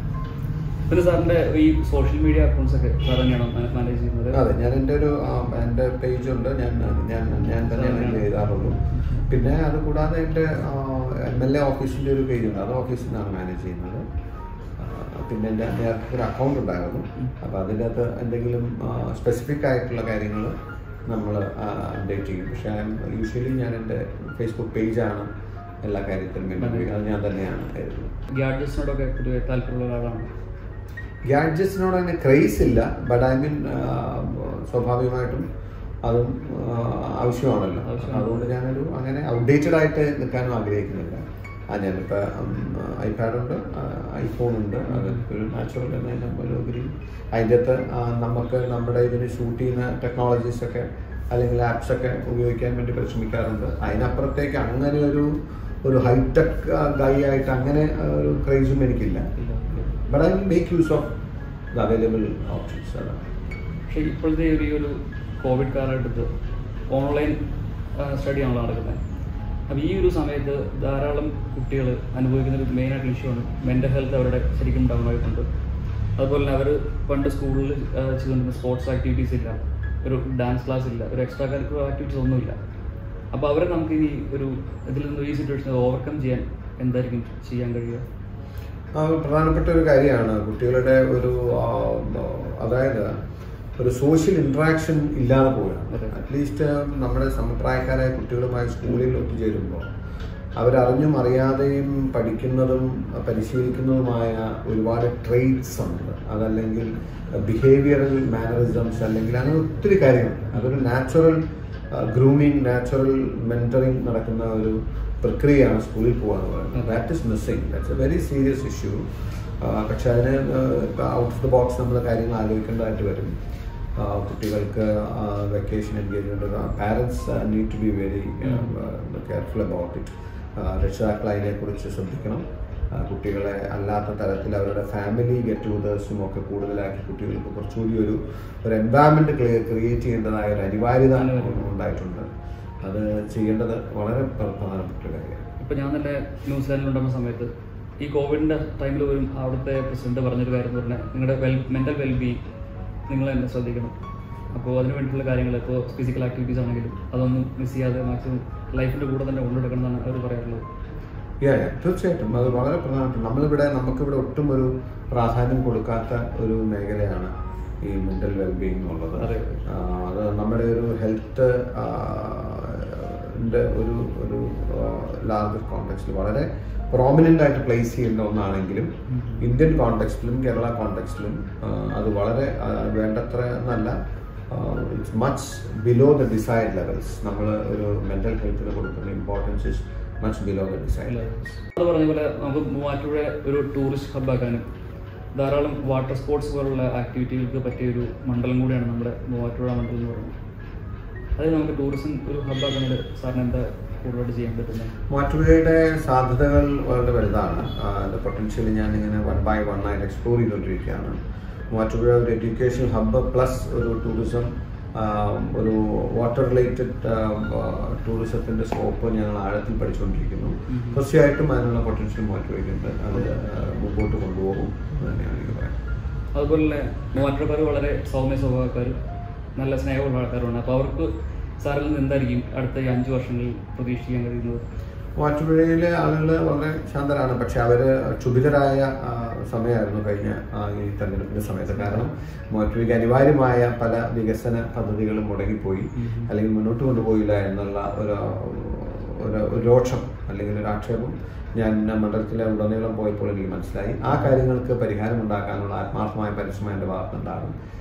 പിന്നെ സാറിന്റെ ഈ സോഷ്യൽ മീഡിയ അക്കൗണ്ട്സ് ഒക്കെ സാർ തന്നെയാണോ മാനേജ് ചെയ്യുന്നത് അതെ ഞാൻ എൻ്റെ ഒരു ആ, എൻ്റെ പേജ് ഉണ്ട് ഞാൻ ഞാൻ ഞാൻ തന്നെയാണ് ഇത് എഴുതാറുള്ളൂ പിന്നെ അത് കൂടാതെ എൻ്റെ എം എൽ എ ഓഫീസിൻ്റെ ഒരു പേജ് ഉണ്ട് അത് ഓഫീസിൽ നിന്നാണ് മാനേജ് ചെയ്യുന്നത് ആ, പിന്നെ എൻ്റെ നേരത്തെ ഒരു അക്കൗണ്ട് ഉണ്ടായിരുന്നു അപ്പോൾ അതിൻ്റെ അകത്ത് എന്തെങ്കിലും സ്പെസിഫിക് ആയിട്ടുള്ള കാര്യങ്ങൾ നമ്മൾ അപ്ഡേറ്റ് ചെയ്യും പക്ഷേ യൂഷ്വലി ഞാൻ എൻ്റെ ഫേസ്ബുക്ക് പേജാണ് എല്ലാ കാര്യത്തിലും മെയിൻ അത് ഞാൻ തന്നെയാണ് എഴുതുന്നത് ഗ്യാഡ്ജറ്റ്സിനോടൊക്കെ പൊതുവെ താല്പര്യമുള്ള ഒരാളാണ് ഗാഡ്ജറ്റ്സിനോട് അങ്ങനെ ക്രേസ് ഇല്ല ബട്ട് ഐ മീൻ സ്വാഭാവികമായിട്ടും അതും ആ, ആവശ്യമാണല്ലോ ആവശ്യമാണ്. അതുകൊണ്ട് ഞാനൊരു അങ്ങനെ ഔട്ട്ഡേറ്റഡ് ആയിട്ട് നിൽക്കാനും ആഗ്രഹിക്കുന്നില്ല ആ ഞാനിപ്പോൾ ഐപാഡ് ഉണ്ട് ഐഫോൺ ഉണ്ട് അത് ഒരു നാച്ചുറൽ എന്നതിനുപരി അതിൻ്റെ അകത്ത് ആ, നമുക്ക് നമ്മുടെ ഇതിന് ഷൂട്ട് ചെയ്യുന്ന ടെക്നോളജീസ് ഒക്കെ അല്ലെങ്കിൽ ആപ്സ് ഒക്കെ ഉപയോഗിക്കാൻ വേണ്ടി പരിശ്രമിക്കാറുണ്ട് അതിനപ്പുറത്തേക്ക് അങ്ങനെ ഒരു ഒരു ഹൈടെക് ഗൈ ആയിട്ട് അങ്ങനെ ആ, ഒരു ക്രേസും എനിക്കില്ല but I make use of the available options അതാണ് പക്ഷേ ഇപ്പോഴത്തെ ഒരു ഈ ഒരു കോവിഡ് കാലഘട്ടത്ത് ഓൺലൈൻ സ്റ്റഡി ആണല്ലോ നടക്കുന്നത് അപ്പോൾ ഈ ഒരു സമയത്ത് ധാരാളം കുട്ടികൾ അനുഭവിക്കുന്ന ഒരു മെയിനായിട്ടുള്ള ഇഷ്യൂ ആണ് മെൻ്റൽ ഹെൽത്ത് അവരുടെ ശരിക്കും ഡൗൺ ആയിട്ടുണ്ട് അതുപോലെ തന്നെ അവർ പണ്ട് സ്കൂളിൽ ചെയ്തുകൊണ്ടിരുന്ന സ്പോർട്സ് ആക്ടിവിറ്റീസ് ഇല്ല ഒരു ഡാൻസ് ക്ലാസ് ഇല്ല ഒരു എക്സ്ട്രാ കരിക്കുലർ ആക്ടിവിറ്റീസ് ഒന്നുമില്ല അപ്പോൾ അവരെ നമുക്ക് ഈ ഒരു ഇതിൽ നിന്ന് ഈ സിറ്റുവേഷൻ ഓവർകം ചെയ്യാൻ എന്തായിരിക്കും ചെയ്യാൻ കഴിയുക ആ, ഒരു പ്രധാനപ്പെട്ട ഒരു കാര്യമാണ് കുട്ടികളുടെ ഒരു ആ, അതായത് ഒരു സോഷ്യൽ ഇന്ററാക്ഷൻ ഇല്ലാതെ പോവുകയാണ് അതെ. അറ്റ്ലീസ്റ്റ് നമ്മുടെ സമപ്രായക്കാരായ കുട്ടികളുമായി സ്കൂളിൽ ഒത്തുചേരുമ്പോൾ അവരറിഞ്ഞും അറിയാതെയും പഠിക്കുന്നതും പരിശീലിക്കുന്നതുമായ ഒരുപാട് ട്രെയ്റ്റ്സ് ഉണ്ട് അതല്ലെങ്കിൽ ബിഹേവിയറൽ മാനറിസംസ് അല്ലെങ്കിൽ അങ്ങനെ ഒത്തിരി കാര്യങ്ങളുണ്ട് അതൊരു നാച്ചുറൽ ഗ്രൂമിങ് നാച്ചുറൽ മെന്ററിങ് നടക്കുന്ന ഒരു പ്രക്രിയയാണ് സ്കൂളിൽ പോകാന്ന് പറയുന്നത് that is missing that's a very serious issue പക്ഷെ അതിന് ഔട്ട് ഓഫ് ദ ബോക്സ് നമ്മൾ കാര്യങ്ങൾ ആലോചിക്കേണ്ടതായിട്ട് വരും ആ, കുട്ടികൾക്ക് vacation engagement parents need to be very careful about it രക്ഷിതാക്കൾ അതിനെക്കുറിച്ച് ശ്രദ്ധിക്കണം ആ, കുട്ടികളെ അല്ലാത്ത തരത്തിൽ അവരുടെ ഫാമിലി ഗെറ്റ് ടുഗദേഴ്സും ഒക്കെ കൂടുതലാക്കി കുട്ടികൾക്ക് കുറച്ചുകൂടി ഒരു ഒരു എൻവയറമെന്റ് ക്രിയേറ്റ് ചെയ്യേണ്ടതായ ഒരു അനിവാര്യത ഉണ്ടായിട്ടുണ്ട് അത് ചെയ്യേണ്ടത് വളരെ പ്ര- പ്രധാനപ്പെട്ട ഒരു കാര്യമാണ് ഇപ്പൊ ഞാൻ തന്നെ ന്യൂസിലാൻഡിലുണ്ടാകുന്ന സമയത്ത് ഈ കോവിഡിന്റെ ടൈമിൽ പോലും അവിടുത്തെ പ്രസിഡന്റ് പറഞ്ഞൊരു കാര്യം എന്ന് പറഞ്ഞാൽ നിങ്ങളുടെ വെൽ മെന്റൽ വെൽബീങ് നിങ്ങൾ തന്നെ ശ്രദ്ധിക്കണം അപ്പോൾ അതിന് വേണ്ടിയിട്ടുള്ള കാര്യങ്ങൾ ഇപ്പോൾ ഫിസിക്കൽ ആക്ടിവിറ്റീസ് ആണെങ്കിലും അതൊന്നും മിസ് ചെയ്യാതെ മാക്സിമം ലൈഫിന്റെ കൂടെ തന്നെ കൊണ്ടുനടക്കണം എന്നാണ് അവർ പറയാറുള്ളത് യാ യാ തീർച്ചയായിട്ടും അത് വളരെ പ്രധാനപ്പെട്ട നമ്മളിവിടെ നമുക്കിവിടെ ഒട്ടും ഒരു പ്രാധാന്യം കൊടുക്കാത്ത ഒരു മേഖലയാണ് ഈ മെന്റൽ വെൽബീങ് എന്നുള്ളത് അതെ. ആ, അത് നമ്മുടെ ഒരു ഹെൽത്ത് ഒരു ഒരു ലാർജർ കോണ്ടെക്സ്റ്റിൽ വളരെ പ്രോമിനൻ്റ് ആയിട്ട് പ്ലേസ് ചെയ്യേണ്ട ഒന്നാണെങ്കിലും ഇന്ത്യൻ കോണ്ടെക്സ്റ്റിലും കേരള കോണ്ടെക്സ്റ്റിലും അത് വളരെ ആ, വേണ്ടത്ര എന്നല്ല it's much below the desired levels നമ്മൾ ഒരു മെന്റൽ ഹെൽത്തിന് കൊടുക്കുന്ന importance is much below the desired levels അത് പറഞ്ഞ പോലെ നമുക്ക് മൂവാറ്റുപുഴ ഒരു ടൂറിസ്റ്റ് ഹബ്ബാക്കാനും ധാരാളം വാട്ടർ സ്പോർട്സ് പോലുള്ള ആക്ടിവിറ്റികൾക്ക് പറ്റിയ ഒരു മണ്ഡലം കൂടിയാണ് നമ്മുടെ മൂവാറ്റുപുഴ മണ്ഡലം എന്ന് പറയുന്നത് അതായത് നമുക്ക് ടൂറിസം ഒരു ഹബ്ബാക്കുന്നത് സാറിന് എന്താ കൂടുതലായിട്ട് ചെയ്യാൻ പറ്റുന്നത് മൂവാറ്റുപുഴയുടെ സാധ്യതകൾ വളരെ വലുതാണ് പൊട്ടൻഷ്യൽ ഞാൻ ഇങ്ങനെ വൺ ബൈ വൺ ആയിട്ട് എക്സ്പ്ലോർ ചെയ്തുകൊണ്ടിരിക്കുകയാണ് മൂവാറ്റുപുഴ ഒരു എഡ്യൂക്കേഷൻ ഹബ്ബ് പ്ലസ് ഒരു ടൂറിസം ഒരു വാട്ടർ റിലേറ്റഡ് ടൂറിസത്തിന്റെ സ്കോപ്പ് ഞങ്ങൾ ആഴത്തിൽ പഠിച്ചുകൊണ്ടിരിക്കുന്നു ഉം. തീർച്ചയായിട്ടും അതിനുള്ള പൊട്ടൻഷ്യൽ മൂവാറ്റുപുഴയ്ക്കുണ്ട് അത് ആ, മുമ്പോട്ട് കൊണ്ടുപോകും എന്ന് തന്നെയാണ് എനിക്ക് പറയാം അതുപോലെ തന്നെ മൂവാറ്റുപുഴക്കാർ വളരെ സൗമ്യ സ്വഭാവക്കാർ നല്ല സ്നേഹമുള്ള ആൾക്കാരുണ്ട് അപ്പോൾ അവർക്ക് സാറിൽ നിന്ന് എന്തായിരിക്കും അടുത്ത ഈ അഞ്ച് വർഷങ്ങളിൽ പ്രതീക്ഷിക്കാൻ കഴിയുന്നത് മൂവാറ്റുപുഴയിലെ ആളുകൾ വളരെ ശാന്തരാണ് പക്ഷെ അവര് ക്ഷുഭിതരായ ആ, സമയമായിരുന്നു കഴിഞ്ഞ ആ, ഈ തെരഞ്ഞെടുപ്പിന്റെ സമയത്ത് കാരണം മൂവാറ്റുപുഴയ്ക്ക് അനിവാര്യമായ പല വികസന പദ്ധതികളും മുടങ്ങിപ്പോയി ഉം. അല്ലെങ്കിൽ മുന്നോട്ട് കൊണ്ടുപോയില്ല എന്നുള്ള ഒരു ഒരു ഒരു രോക്ഷം അല്ലെങ്കിൽ ഒരു ആക്ഷേപം ഞാൻ മണ്ഡലത്തിലെ ഉടനീളം പോയപ്പോൾ എനിക്ക് മനസ്സിലായി ആ കാര്യങ്ങൾക്ക് പരിഹാരം ഉണ്ടാക്കാനുള്ള ആത്മാർത്ഥമായ പരിശ്രമം എൻ്റെ ഭാഗത്തുണ്ടാകും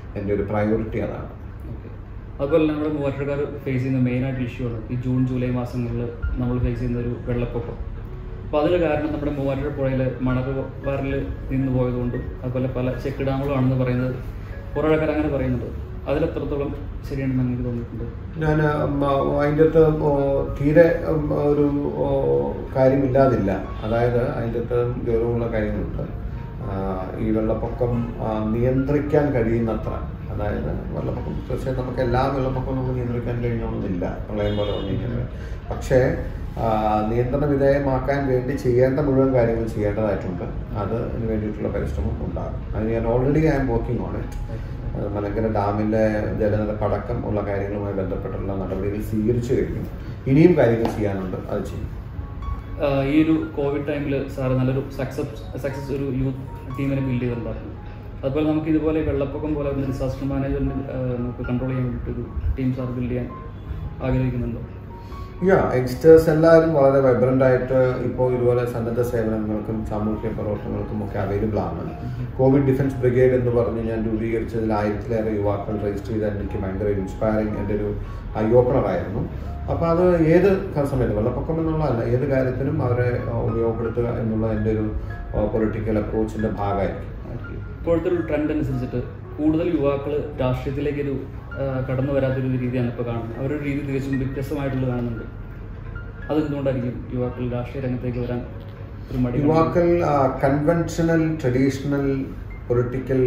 എൻ്റെ ഒരു പ്രയോറിറ്റി അതാണ് ഓക്കെ അതുപോലെ തന്നെ നമ്മുടെ മൂവാറ്റുകാർ ഫേസ് ചെയ്യുന്ന മെയിനായിട്ട് ഇഷ്യൂ ആണ് ഈ ജൂൺ ജൂലൈ മാസങ്ങളിൽ നമ്മൾ ഫേസ് ചെയ്യുന്ന ഒരു വെള്ളപ്പൊക്കം അപ്പോൾ അതിന് കാരണം നമ്മുടെ മൂവാറ്റുപുഴ പുഴയിൽ മണർവാറിൽ നിന്ന് പോയതുകൊണ്ടും അതുപോലെ പല ചെക്ക് ഡാമുകളാണെന്ന് പറയുന്നത് കുറേ ആൾക്കാർ അങ്ങനെ പറയുന്നുണ്ട് അതിലെത്രത്തോളം ശരിയാണെന്ന് എനിക്ക് തോന്നിയിട്ടുണ്ട് ഞാൻ അതിൻ്റെ അകത്ത് ഓ, തീരെ ഉം, ഒരു ഓ, കാര്യമില്ലാതില്ല അതായത് അതിൻ്റെ അകത്ത് ഗൗരവമുള്ള കാര്യങ്ങളുണ്ട് ആ, ഈ വെള്ളപ്പൊക്കം ആ, നിയന്ത്രിക്കാൻ കഴിയുന്നത്ര അതായത് വെള്ളപ്പൊക്കം തീർച്ചയായും നമുക്ക് എല്ലാ വെള്ളപ്പൊക്കവും നമുക്ക് നിയന്ത്രിക്കാൻ കഴിയണമെന്നില്ല പ്രളയം പോലെ വന്നിരിക്കുന്നത് പക്ഷേ ആ, നിയന്ത്രണ വിധേയമാക്കാൻ വേണ്ടി ചെയ്യേണ്ട മുഴുവൻ കാര്യങ്ങൾ ചെയ്യേണ്ടതായിട്ടുണ്ട് അത് അതിന് വേണ്ടിയിട്ടുള്ള പരിശ്രമം ഉണ്ടാകും അതിന് ഞാൻ already I'm working on it Malankara ഡാമിലെ ജലനിരപ്പ് അടക്കം ഉള്ള കാര്യങ്ങളുമായി ബന്ധപ്പെട്ടുള്ള നടപടികൾ സ്വീകരിച്ചു കഴിഞ്ഞു ഇനിയും കാര്യങ്ങൾ ചെയ്യാനുണ്ട് അത് ചെയ്യും ആഹ് ഈ ഒരു കോവിഡ് ടൈമിൽ സാറ് നല്ലൊരു സക്സസ് സക്സസ് ഒരു യൂത്ത് ടീമിനെ ബിൽഡ് ചെയ്തിട്ടുണ്ടായിരുന്നു അതുപോലെ നമുക്ക് ഇതുപോലെ വെള്ളപ്പൊക്കം പോലെ വരുന്ന ഡിസാസ്റ്റർ മാനേജ്മെന്റ് നമുക്ക് കൺട്രോൾ ചെയ്യാൻ വേണ്ടിയിട്ട് ഒരു ടീം സാർ ബിൽഡ് ചെയ്യാൻ ആഗ്രഹിക്കുന്നുണ്ടോ യാ യങ്സ്റ്റേഴ്സ് എല്ലാവരും വളരെ വൈബ്രന്റ് ആയിട്ട് ഇപ്പോൾ ഇതുപോലെ സന്നദ്ധ സേവനങ്ങൾക്കും സാമൂഹ്യ പ്രവർത്തനങ്ങൾക്കും ഒക്കെ അവൈലബിൾ ആണ് കോവിഡ് ഡിഫൻസ് ബ്രിഗേഡ് എന്ന് പറഞ്ഞ് ഞാൻ രൂപീകരിച്ചതിൽ ആയിരത്തിലേറെ യുവാക്കൾ രജിസ്റ്റർ ചെയ്താൽ എനിക്ക് ഭയങ്കര ഇൻസ്പയറിംഗ് എൻ്റെ ഒരു ഐ ഓപ്പണർ ആയിരുന്നു അപ്പോൾ അത് ഏത് സമയത്ത് വെള്ളപ്പൊക്കം എന്നുള്ളതല്ല ഏത് കാര്യത്തിനും അവരെ ആ, ഉപയോഗപ്പെടുത്തുക എന്നുള്ള എൻ്റെ ഒരു പൊളിറ്റിക്കൽ അപ്രോച്ചിൻ്റെ ഭാഗമായിരിക്കും ഇപ്പോഴത്തെ ഒരു ട്രെൻഡ് അനുസരിച്ചിട്ട് കൂടുതൽ യുവാക്കൾ രാഷ്ട്രീയത്തിലേക്ക് ഒരു ആഹ് കടന്നു വരാത്തൊരു രീതിയാണ് ഇപ്പോൾ കാണുന്നത് അവരൊരു രീതി തികച്ചും വ്യത്യസ്തമായിട്ടുള്ളത് കാണുന്നുണ്ട് അതെന്തുകൊണ്ടായിരിക്കും യുവാക്കൾ രാഷ്ട്രീയ രംഗത്തേക്ക് വരാൻ ഒരു മടി യുവാക്കൾ കൺവെൻഷണൽ ട്രഡീഷണൽ പൊളിറ്റിക്കൽ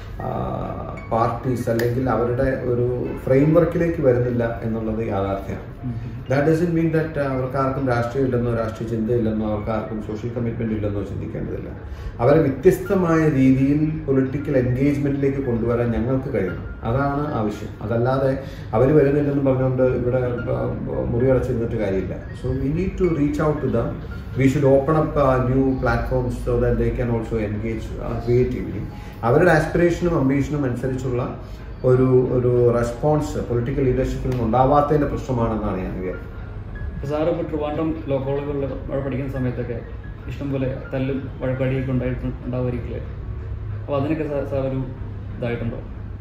പാർട്ടീസ് അല്ലെങ്കിൽ അവരുടെ ഒരു ഫ്രെയിംവർക്കിലേക്ക് വരുന്നില്ല എന്നുള്ളത് യാഥാർത്ഥ്യമാണ് ദാറ്റ് ഡസൻ മീൻ ദാറ്റ് അവർക്കാർക്കും രാഷ്ട്രീയം ഇല്ലെന്നോ രാഷ്ട്രീയ ചിന്തയില്ലെന്നോ അവർക്കാർക്കും സോഷ്യൽ കമ്മിറ്റ്മെന്റ് ഇല്ലെന്നോ ചിന്തിക്കേണ്ടതില്ല അവരെ വ്യത്യസ്തമായ രീതിയിൽ പൊളിറ്റിക്കൽ എൻഗേജ്മെന്റിലേക്ക് കൊണ്ടുവരാൻ ഞങ്ങൾക്ക് കഴിയണം അതാണ് ആവശ്യം അതല്ലാതെ അവർ വരുന്നില്ലെന്ന് പറഞ്ഞുകൊണ്ട് ഇവിടെ ആ, മുറിയടച്ചിരുന്നിട്ട് കാര്യമില്ല so we need to reach out to them we should open up new platforms so that they can also engage creatively അവരുടെ ആസ്പിറേഷനും അംബീഷനും അനുസരിച്ചുള്ള ഒരു ഒരു റെസ്പോൺസ് പൊളിറ്റിക്കൽ ലീഡർഷിപ്പിൽ നിന്ന് ഉണ്ടാവാത്തതിന്റെ പ്രശ്നമാണെന്നാണ് ഞാൻ വിചാരിക്കുന്നത് സാറ് ഇപ്പോൾ ട്രിവാൻഡ്രം ലോ കോളേജുകളിൽ അവിടെ പഠിക്കുന്ന സമയത്തൊക്കെ ഇഷ്ടംപോലെ തല്ലും വഴക്കടിയൊക്കെ ഉണ്ടായിട്ട് ഉണ്ടാവുമായിരിക്കില്ലേ അപ്പോൾ അതിനൊക്കെ സാർ സാർ ഒരു ഇതായിട്ടുണ്ടോ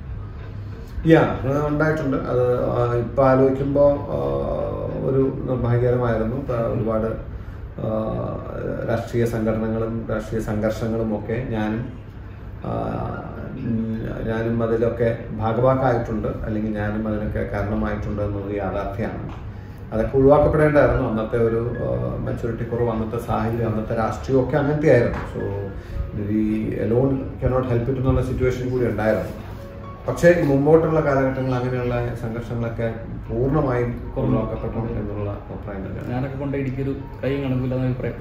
യാ ഉണ്ടായിട്ടുണ്ട് അത് ആ, ഇപ്പൊ ആലോചിക്കുമ്പോൾ ഒരു നിർഭാഗ്യകരമായിരുന്നു ഇപ്പൊ ഒരുപാട് ആ, രാഷ്ട്രീയ സംഘടനകളും രാഷ്ട്രീയ സംഘർഷങ്ങളും ഒക്കെ ഞാനും ആ, ഉം, ഞാനും അതിലൊക്കെ ഭാഗവാക്കായിട്ടുണ്ട് അല്ലെങ്കിൽ ഞാനും അതിനൊക്കെ കാരണമായിട്ടുണ്ട് എന്നത് യാഥാർത്ഥ്യമാണ് അതൊക്കെ ഒഴിവാക്കപ്പെടേണ്ടായിരുന്നു അന്നത്തെ ഒരു മെച്ചൂരിറ്റി കുറവ് അന്നത്തെ സാഹചര്യം അന്നത്തെ രാഷ്ട്രീയമൊക്കെ അങ്ങനത്തെ ആയിരുന്നു so we alone cannot help it എന്നുള്ള സിറ്റുവേഷൻ കൂടി ഉണ്ടായിരുന്നു പക്ഷേ ഈ മുമ്പോട്ടുള്ള കാലഘട്ടങ്ങളിൽ അങ്ങനെയുള്ള സംഘർഷങ്ങളൊക്കെ പൂർണ്ണമായും ഒഴിവാക്കപ്പെട്ടു എന്നുള്ള അഭിപ്രായം തന്നെയാണ് ഞാനൊക്കെ കൊണ്ട് ഇടിക്കൊരു കൈ കണക്കില്ല എന്ന അഭിപ്രായം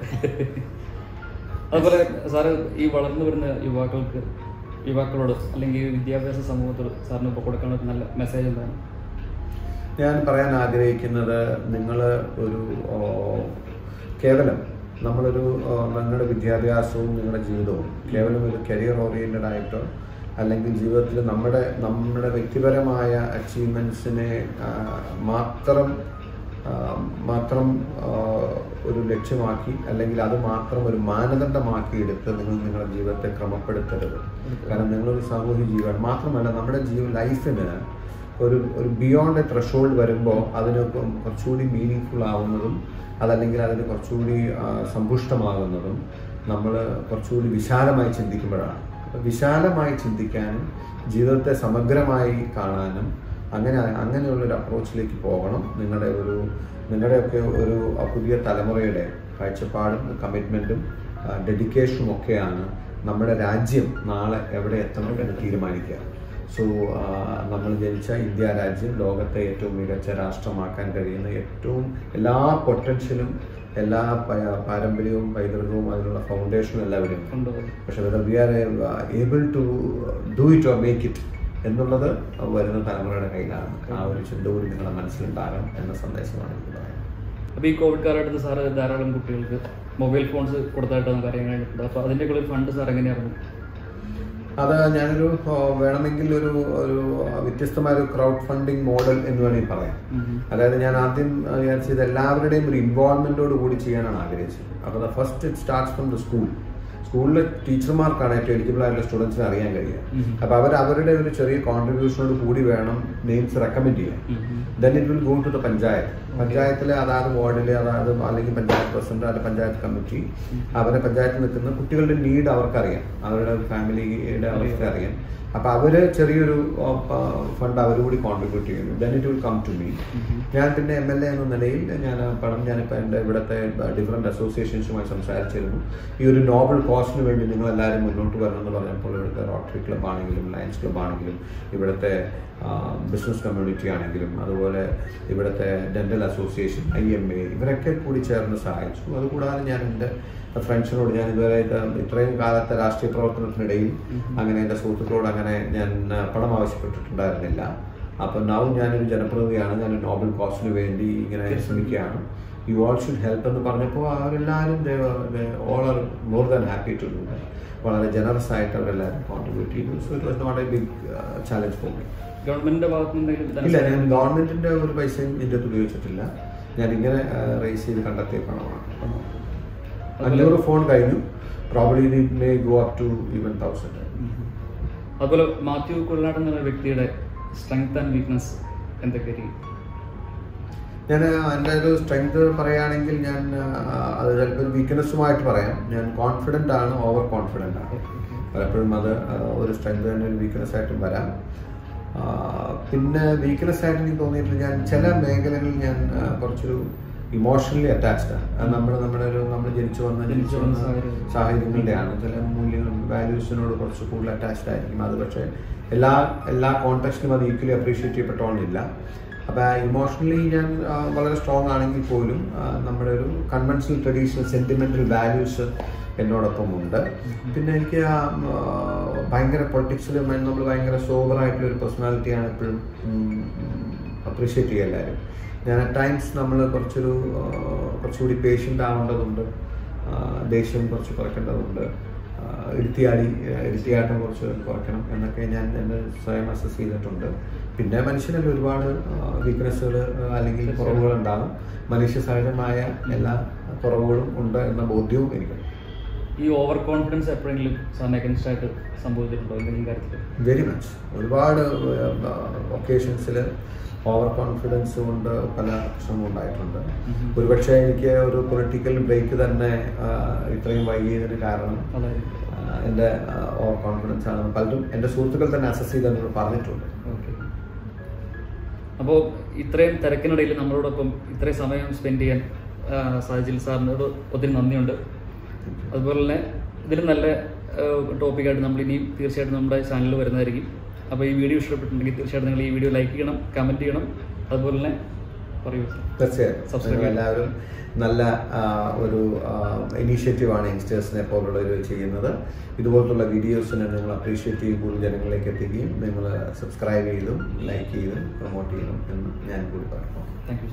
അതുപോലെ സാറ് ഈ വളർന്നു വരുന്ന യുവാക്കൾക്ക് യുവാക്കളോട് അല്ലെങ്കിൽ ഈ വിദ്യാഭ്യാസ സമൂഹത്തോട് സാറിന് ഇപ്പോൾ കൊടുക്കുന്ന ഒരു നല്ല മെസ്സേജ് എന്താണ് ഞാൻ പറയാൻ ആഗ്രഹിക്കുന്നത് നിങ്ങൾ ഒരു ഓ, കേവലം നമ്മളൊരു ഓ, നിങ്ങളുടെ വിദ്യാഭ്യാസവും നിങ്ങളുടെ ജീവിതവും കേവലം ഒരു കരിയർ ഓറിയൻറ്റഡ് ആയിട്ടോ അല്ലെങ്കിൽ ജീവിതത്തിൽ നമ്മുടെ നമ്മുടെ വ്യക്തിപരമായ അച്ചീവ്മെൻറ്റ്സിനെ മാത്രം ആ, മാത്രം ആ, ഒരു ലക്ഷ്യമാക്കി അല്ലെങ്കിൽ അത് മാത്രം ഒരു മാനദണ്ഡമാക്കി എടുത്ത് നിങ്ങൾ നിങ്ങളുടെ ജീവിതത്തെ ക്രമപ്പെടുത്തരുത് കാരണം നിങ്ങളൊരു സാമൂഹ്യ ജീവൻ മാത്രമല്ല നമ്മുടെ ജീവ ലൈഫിന് ഒരു ഒരു ബിയോണ്ട് എ ത്രഷോൾഡ് വരുമ്പോൾ അതിന് ഇപ്പം കുറച്ചുകൂടി മീനിങ് ഫുൾ ആവുന്നതും അതല്ലെങ്കിൽ അതിന് കുറച്ചുകൂടി ആ, സമ്പുഷ്ടമാകുന്നതും നമ്മൾ കുറച്ചുകൂടി വിശാലമായി ചിന്തിക്കുമ്പോഴാണ് അപ്പോൾ വിശാലമായി ചിന്തിക്കാനും ജീവിതത്തെ സമഗ്രമായി കാണാനും അങ്ങനെ അങ്ങനെയുള്ള ഒരു അപ്രോച്ചിലേക്ക് പോകണം നിങ്ങളുടെ ഒരു നിങ്ങളുടെയൊക്കെ ഒരു പുതിയ തലമുറയുടെ കാഴ്ചപ്പാടും കമ്മിറ്റ്മെൻറ്റും ഡെഡിക്കേഷനും ഒക്കെയാണ് നമ്മുടെ രാജ്യം നാളെ എവിടെ എത്തണം എന്ന് തീരുമാനിക്കുക സോ നമ്മൾ ജനിച്ച ഇന്ത്യ രാജ്യം ലോകത്തെ ഏറ്റവും മികച്ച രാഷ്ട്രമാക്കാൻ കഴിയുന്ന ഏറ്റവും എല്ലാ പൊട്ടൻഷ്യലും എല്ലാ പ- പാരമ്പര്യവും പൈതൃകവും അതിനുള്ള ഫൗണ്ടേഷനും എല്ലാം ഇവിടെയുണ്ട് കൊണ്ടുപോകും പക്ഷെ whether we are able to do it or make it എന്നുള്ളത് വരുന്ന തലമുറയുടെ കയ്യിലാണ് ആ ഒരു ചിന്ത കൂടി നിങ്ങളുടെ മനസ്സിലുണ്ടാകണം എന്ന സന്ദേശമാണ് എനിക്ക് പറയാൻ അപ്പോൾ ഈ കോവിഡ് കാലഘട്ടത്തിൽ സാറ് ധാരാളം കുട്ടികൾക്ക് മൊബൈൽ ഫോൺസ് കൊടുത്തായിട്ട് നമുക്ക് അറിയാൻ കഴിഞ്ഞിട്ടുണ്ട് അപ്പോൾ അതിൻ്റെ ഒരു ഫണ്ട് സാർ എങ്ങനെയായിരുന്നു അത് ഞാനൊരു ആ, വേണമെങ്കിൽ ഒരു ഒരു വ്യത്യസ്തമായ ഒരു ക്രൗഡ് ഫണ്ടിങ് മോഡൽ എന്ന് വേണമെങ്കിൽ പറയാം അതായത് ഞാൻ ആദ്യം ആ, വിചാരിച്ചത് എല്ലാവരുടെയും ഒരു ഇൻവോൾവ്മെന്റോട് കൂടി ചെയ്യാനാണ് ആഗ്രഹിച്ചത് അപ്പോൾ the first it starts from the school സ്കൂളിലെ ടീച്ചർമാർക്കാണ് ഏറ്റവും എലിജിബിൾ ആയിട്ടുള്ള സ്റ്റുഡൻസിനെ അറിയാൻ കഴിയുക ഉം. അപ്പോൾ അവർ അവരുടെ ഒരു ചെറിയ കോൺട്രിബ്യൂഷനോട് കൂടി വേണം നെയിംസ് റെക്കമെൻഡ് ചെയ്യാൻ then it will go to the panchayat പഞ്ചായത്തിലെ അതാത് വാർഡിലെ അതായത് അല്ലെങ്കിൽ പഞ്ചായത്ത് പ്രസിഡന്റ് അല്ലെങ്കിൽ പഞ്ചായത്ത് കമ്മിറ്റി അവരെ പഞ്ചായത്തിൽ നിൽക്കുന്ന കുട്ടികളുടെ നീഡ് അവർക്കറിയാം അവരുടെ ഫാമിലിയുടെ അവസ്ഥ അറിയാം അപ്പൊ അവര് ചെറിയൊരു ഫണ്ട് അവർ കൂടി കോൺട്രിബ്യൂട്ട് ചെയ്യുന്നു then it will come to me ഞാൻ പിന്നെ എം എൽ എ എന്ന നിലയിൽ ഞാൻ ആ പണം ഞാനിപ്പോൾ എൻ്റെ ഇവിടുത്തെ ഡിഫറെൻറ്റ് അസോസിയേഷൻസുമായി സംസാരിച്ചിരുന്നു ഈ ഒരു നോബൽ കോസിന് വേണ്ടി നിങ്ങൾ എല്ലാവരും മുന്നോട്ട് വരണം എന്ന് പറഞ്ഞപ്പോൾ ഇവിടുത്തെ റോട്ടറി ക്ലബ് ആണെങ്കിലും ലയൻസ് ക്ലബ് ആണെങ്കിലും ഇവിടുത്തെ ബിസിനസ് കമ്മ്യൂണിറ്റി ആണെങ്കിലും അതുപോലെ ഇവിടുത്തെ dental association I M A ഇവരൊക്കെ കൂടി ചേർന്ന് സഹായിച്ചു അതുകൂടാതെ ഞാൻ എൻ്റെ ഫ്രണ്ട്സിനോട് ഞാൻ ഇതുവരെ ഇത് ഇത്രയും കാലത്തെ രാഷ്ട്രീയ പ്രവർത്തനത്തിനിടയിൽ അങ്ങനെ എൻ്റെ സുഹൃത്തുക്കളോട് അങ്ങനെ ഞാൻ ആ, പണം ആവശ്യപ്പെട്ടിട്ടുണ്ടായിരുന്നില്ല അപ്പം നാവും ഞാനൊരു ജനപ്രതിനിധിയാണ് ഞാൻ നോബൽ കോസിന് വേണ്ടി ഇങ്ങനെ ശ്രമിക്കുകയാണ് യു ഓൾ ഷുഡ് ഹെൽപ്പ് എന്ന് പറഞ്ഞപ്പോൾ അവരെല്ലാവരും all are more than happy to do വളരെ ജനറസ് ആയിട്ട് അവരെല്ലാവരും കോൺട്രിബ്യൂട്ട് ചെയ്തു so it was not a big challenge for me ഗവൺമെന്റിന്റെ ഭാഗത്തുനിന്ന് ഇല്ല ഞാൻ ഗവൺമെന്റിന്റെ ഒരു പൈസയും ഇതിൻ്റെ അകത്ത് ഉപയോഗിച്ചിട്ടില്ല ഞാൻ ഇങ്ങനെ റേസ് ചെയ്ത് കണ്ടെത്തിയ പണമാണ് അഞ്ഞൂറ് ഫോൺ കഴിഞ്ഞു probably it may go up to even thousand അതുപോലെ മാത്യു കുഴനാടൻ എന്ന വ്യക്തിയുടെ സ്ട്രെങ്ത് ആൻഡ് വീക്ക്നെസ് എന്തൊക്കെയായിരിക്കും ഞാൻ എൻ്റെ ഒരു സ്ട്രെങ്ത് പറയുകയാണെങ്കിൽ ഞാൻ ആ, അത് ചിലപ്പോൾ വീക്ക്നെസ്സുമായിട്ട് പറയാം ഞാൻ കോൺഫിഡൻ്റ് ആണ് ഓവർ കോൺഫിഡൻ്റ് ആണ് പലപ്പോഴും അത് ആ, ഒരു സ്ട്രെങ്ത് തന്നെ ഒരു വീക്ക്നെസ് ആയിട്ടും വരാം ആ, പിന്നെ വീക്ക്നെസ് ആയിട്ട് എനിക്ക് തോന്നിയിട്ടില്ല ഞാൻ ചില മേഖലകളിൽ ഞാൻ ആ, കുറച്ചൊരു ഇമോഷണലി അറ്റാച്ച്ഡ് ആണ് നമ്മൾ നമ്മുടെ ഒരു നമ്മൾ ജനിച്ചു വന്ന ജനിച്ചു വന്ന സാഹചര്യം. സാഹചര്യങ്ങളുടെയാണ് ചില മൂല്യങ്ങൾ വാല്യൂസിനോട് കുറച്ച് കൂടുതൽ അറ്റാച്ച്ഡ് ആയിരിക്കും അത് പക്ഷേ എല്ലാ എല്ലാ കോൺടാക്റ്റിലും അത് ഈക്വലി അപ്രീഷിയേറ്റ് ചെയ്യപ്പെട്ടോണമെന്നില്ല അപ്പോൾ ഇമോഷണലി ഞാൻ ആ, വളരെ സ്ട്രോങ് ആണെങ്കിൽ പോലും ആ, നമ്മുടെ ഒരു കൺവെൻഷണൽ ട്രഡീഷണൽ സെൻറ്റിമെൻ്റൽ വാല്യൂസ് എന്നോടൊപ്പം ഉണ്ട് പിന്നെ എനിക്ക് ആ, ആ, ഭയങ്കര പൊളിറ്റിക്സിലും നമ്മൾ ഭയങ്കര സോബറായിട്ടുള്ള ഒരു പേഴ്സണാലിറ്റിയാണ് എപ്പോഴും അപ്രീഷിയേറ്റ് ചെയ്യുക എല്ലാവരും ഞാൻ അറ്റ് ടൈംസ് നമ്മൾ കുറച്ചൊരു ആ, കുറച്ചുകൂടി പേഷ്യൻ്റ് ആവേണ്ടതുണ്ട് ആ, ദേഷ്യം കുറച്ച് കുറയ്ക്കേണ്ടതുണ്ട് ആ, എടുത്തിയാടി എടുത്തിയാട്ടം കുറച്ച് കുറയ്ക്കണം എന്നൊക്കെ ഞാൻ എൻ്റെ സ്വയം അസസ് ചെയ്തിട്ടുണ്ട് പിന്നെ മനുഷ്യനിൽ ഒരുപാട് വീക്ക്നെസ്സുകൾ അല്ലെങ്കിൽ കുറവുകൾ ഉണ്ടാകും മനുഷ്യ സഹജമായ എല്ലാ കുറവുകളും ഉണ്ട് എന്ന ബോധ്യവും എനിക്കുണ്ട് ഈ ഓവർ കോൺഫിഡൻസ് എപ്പോഴെങ്കിലും സാറിന് അഗൻസ്റ്റ് ആയിട്ട് സംഭവിച്ചിട്ടുണ്ടോ എന്തെങ്കിലും കാര്യത്തിൽ വെരി മച്ച് ഒരുപാട് ഒക്കേഷൻസിൽ ഓവർ കോൺഫിഡൻസ് കൊണ്ട് പല പ്രശ്നങ്ങളും ഉണ്ടായിട്ടുണ്ട് ഒരുപക്ഷെ എനിക്ക് ഒരു പൊളിറ്റിക്കൽ ബ്രേക്ക് തന്നെ ആ, ഇത്രയും വൈകിയതിന് കാരണം വളരെ ആ, എൻ്റെ ഓവർ കോൺഫിഡൻസ് ആണ് പലരും എൻ്റെ സുഹൃത്തുക്കൾ തന്നെ അസസ് ചെയ്ത് എന്നോട് പറഞ്ഞിട്ടുണ്ട് ഓക്കെ അപ്പോൾ ഇത്രയും തിരക്കിനിടയിൽ നമ്മളോടൊപ്പം ഇത്രയും സമയം സ്പെൻഡ് ചെയ്യാൻ ആ, സാധിച്ചില്ല സാറിനോട് ഒത്തിരി നന്ദിയുണ്ട് അതുപോലെ തന്നെ ഇതിലും നല്ല ടോപ്പിക്കായിട്ട് നമ്മൾ ഇനിയും തീർച്ചയായിട്ടും നമ്മുടെ ചാനലിൽ വരുന്നതായിരിക്കും അപ്പോൾ ഈ വീഡിയോ ഇഷ്ടപ്പെട്ടിട്ടുണ്ടെങ്കിൽ തീർച്ചയായിട്ടും നിങ്ങൾ ഈ വീഡിയോ ലൈക്ക് ചെയ്യണം കമൻറ്റ് ചെയ്യണം അതുപോലെ തന്നെ പറയൂ സാർ തീർച്ചയായും Subscribe നിങ്ങൾ ചെയ്യാം. എല്ലാവരും നല്ല ആ, ഒരു ഇനീഷ്യേറ്റീവാണ് യങ്സ്റ്റേഴ്സിനെ പോലുള്ളവർ ചെയ്യുന്നത് ഇതുപോലത്തുള്ള വീഡിയോസിനെ നിങ്ങൾ അപ്രീഷിയേറ്റ് ചെയ്യും കൂടുതൽ ജനങ്ങളിലേക്ക് എത്തിക്കുകയും നിങ്ങൾ സബ്സ്ക്രൈബ് ചെയ്തും ലൈക്ക് ചെയ്തും പ്രൊമോട്ട് ചെയ്യണം എന്ന് ഞാൻ കൂടി പറയുന്നു താങ്ക് യു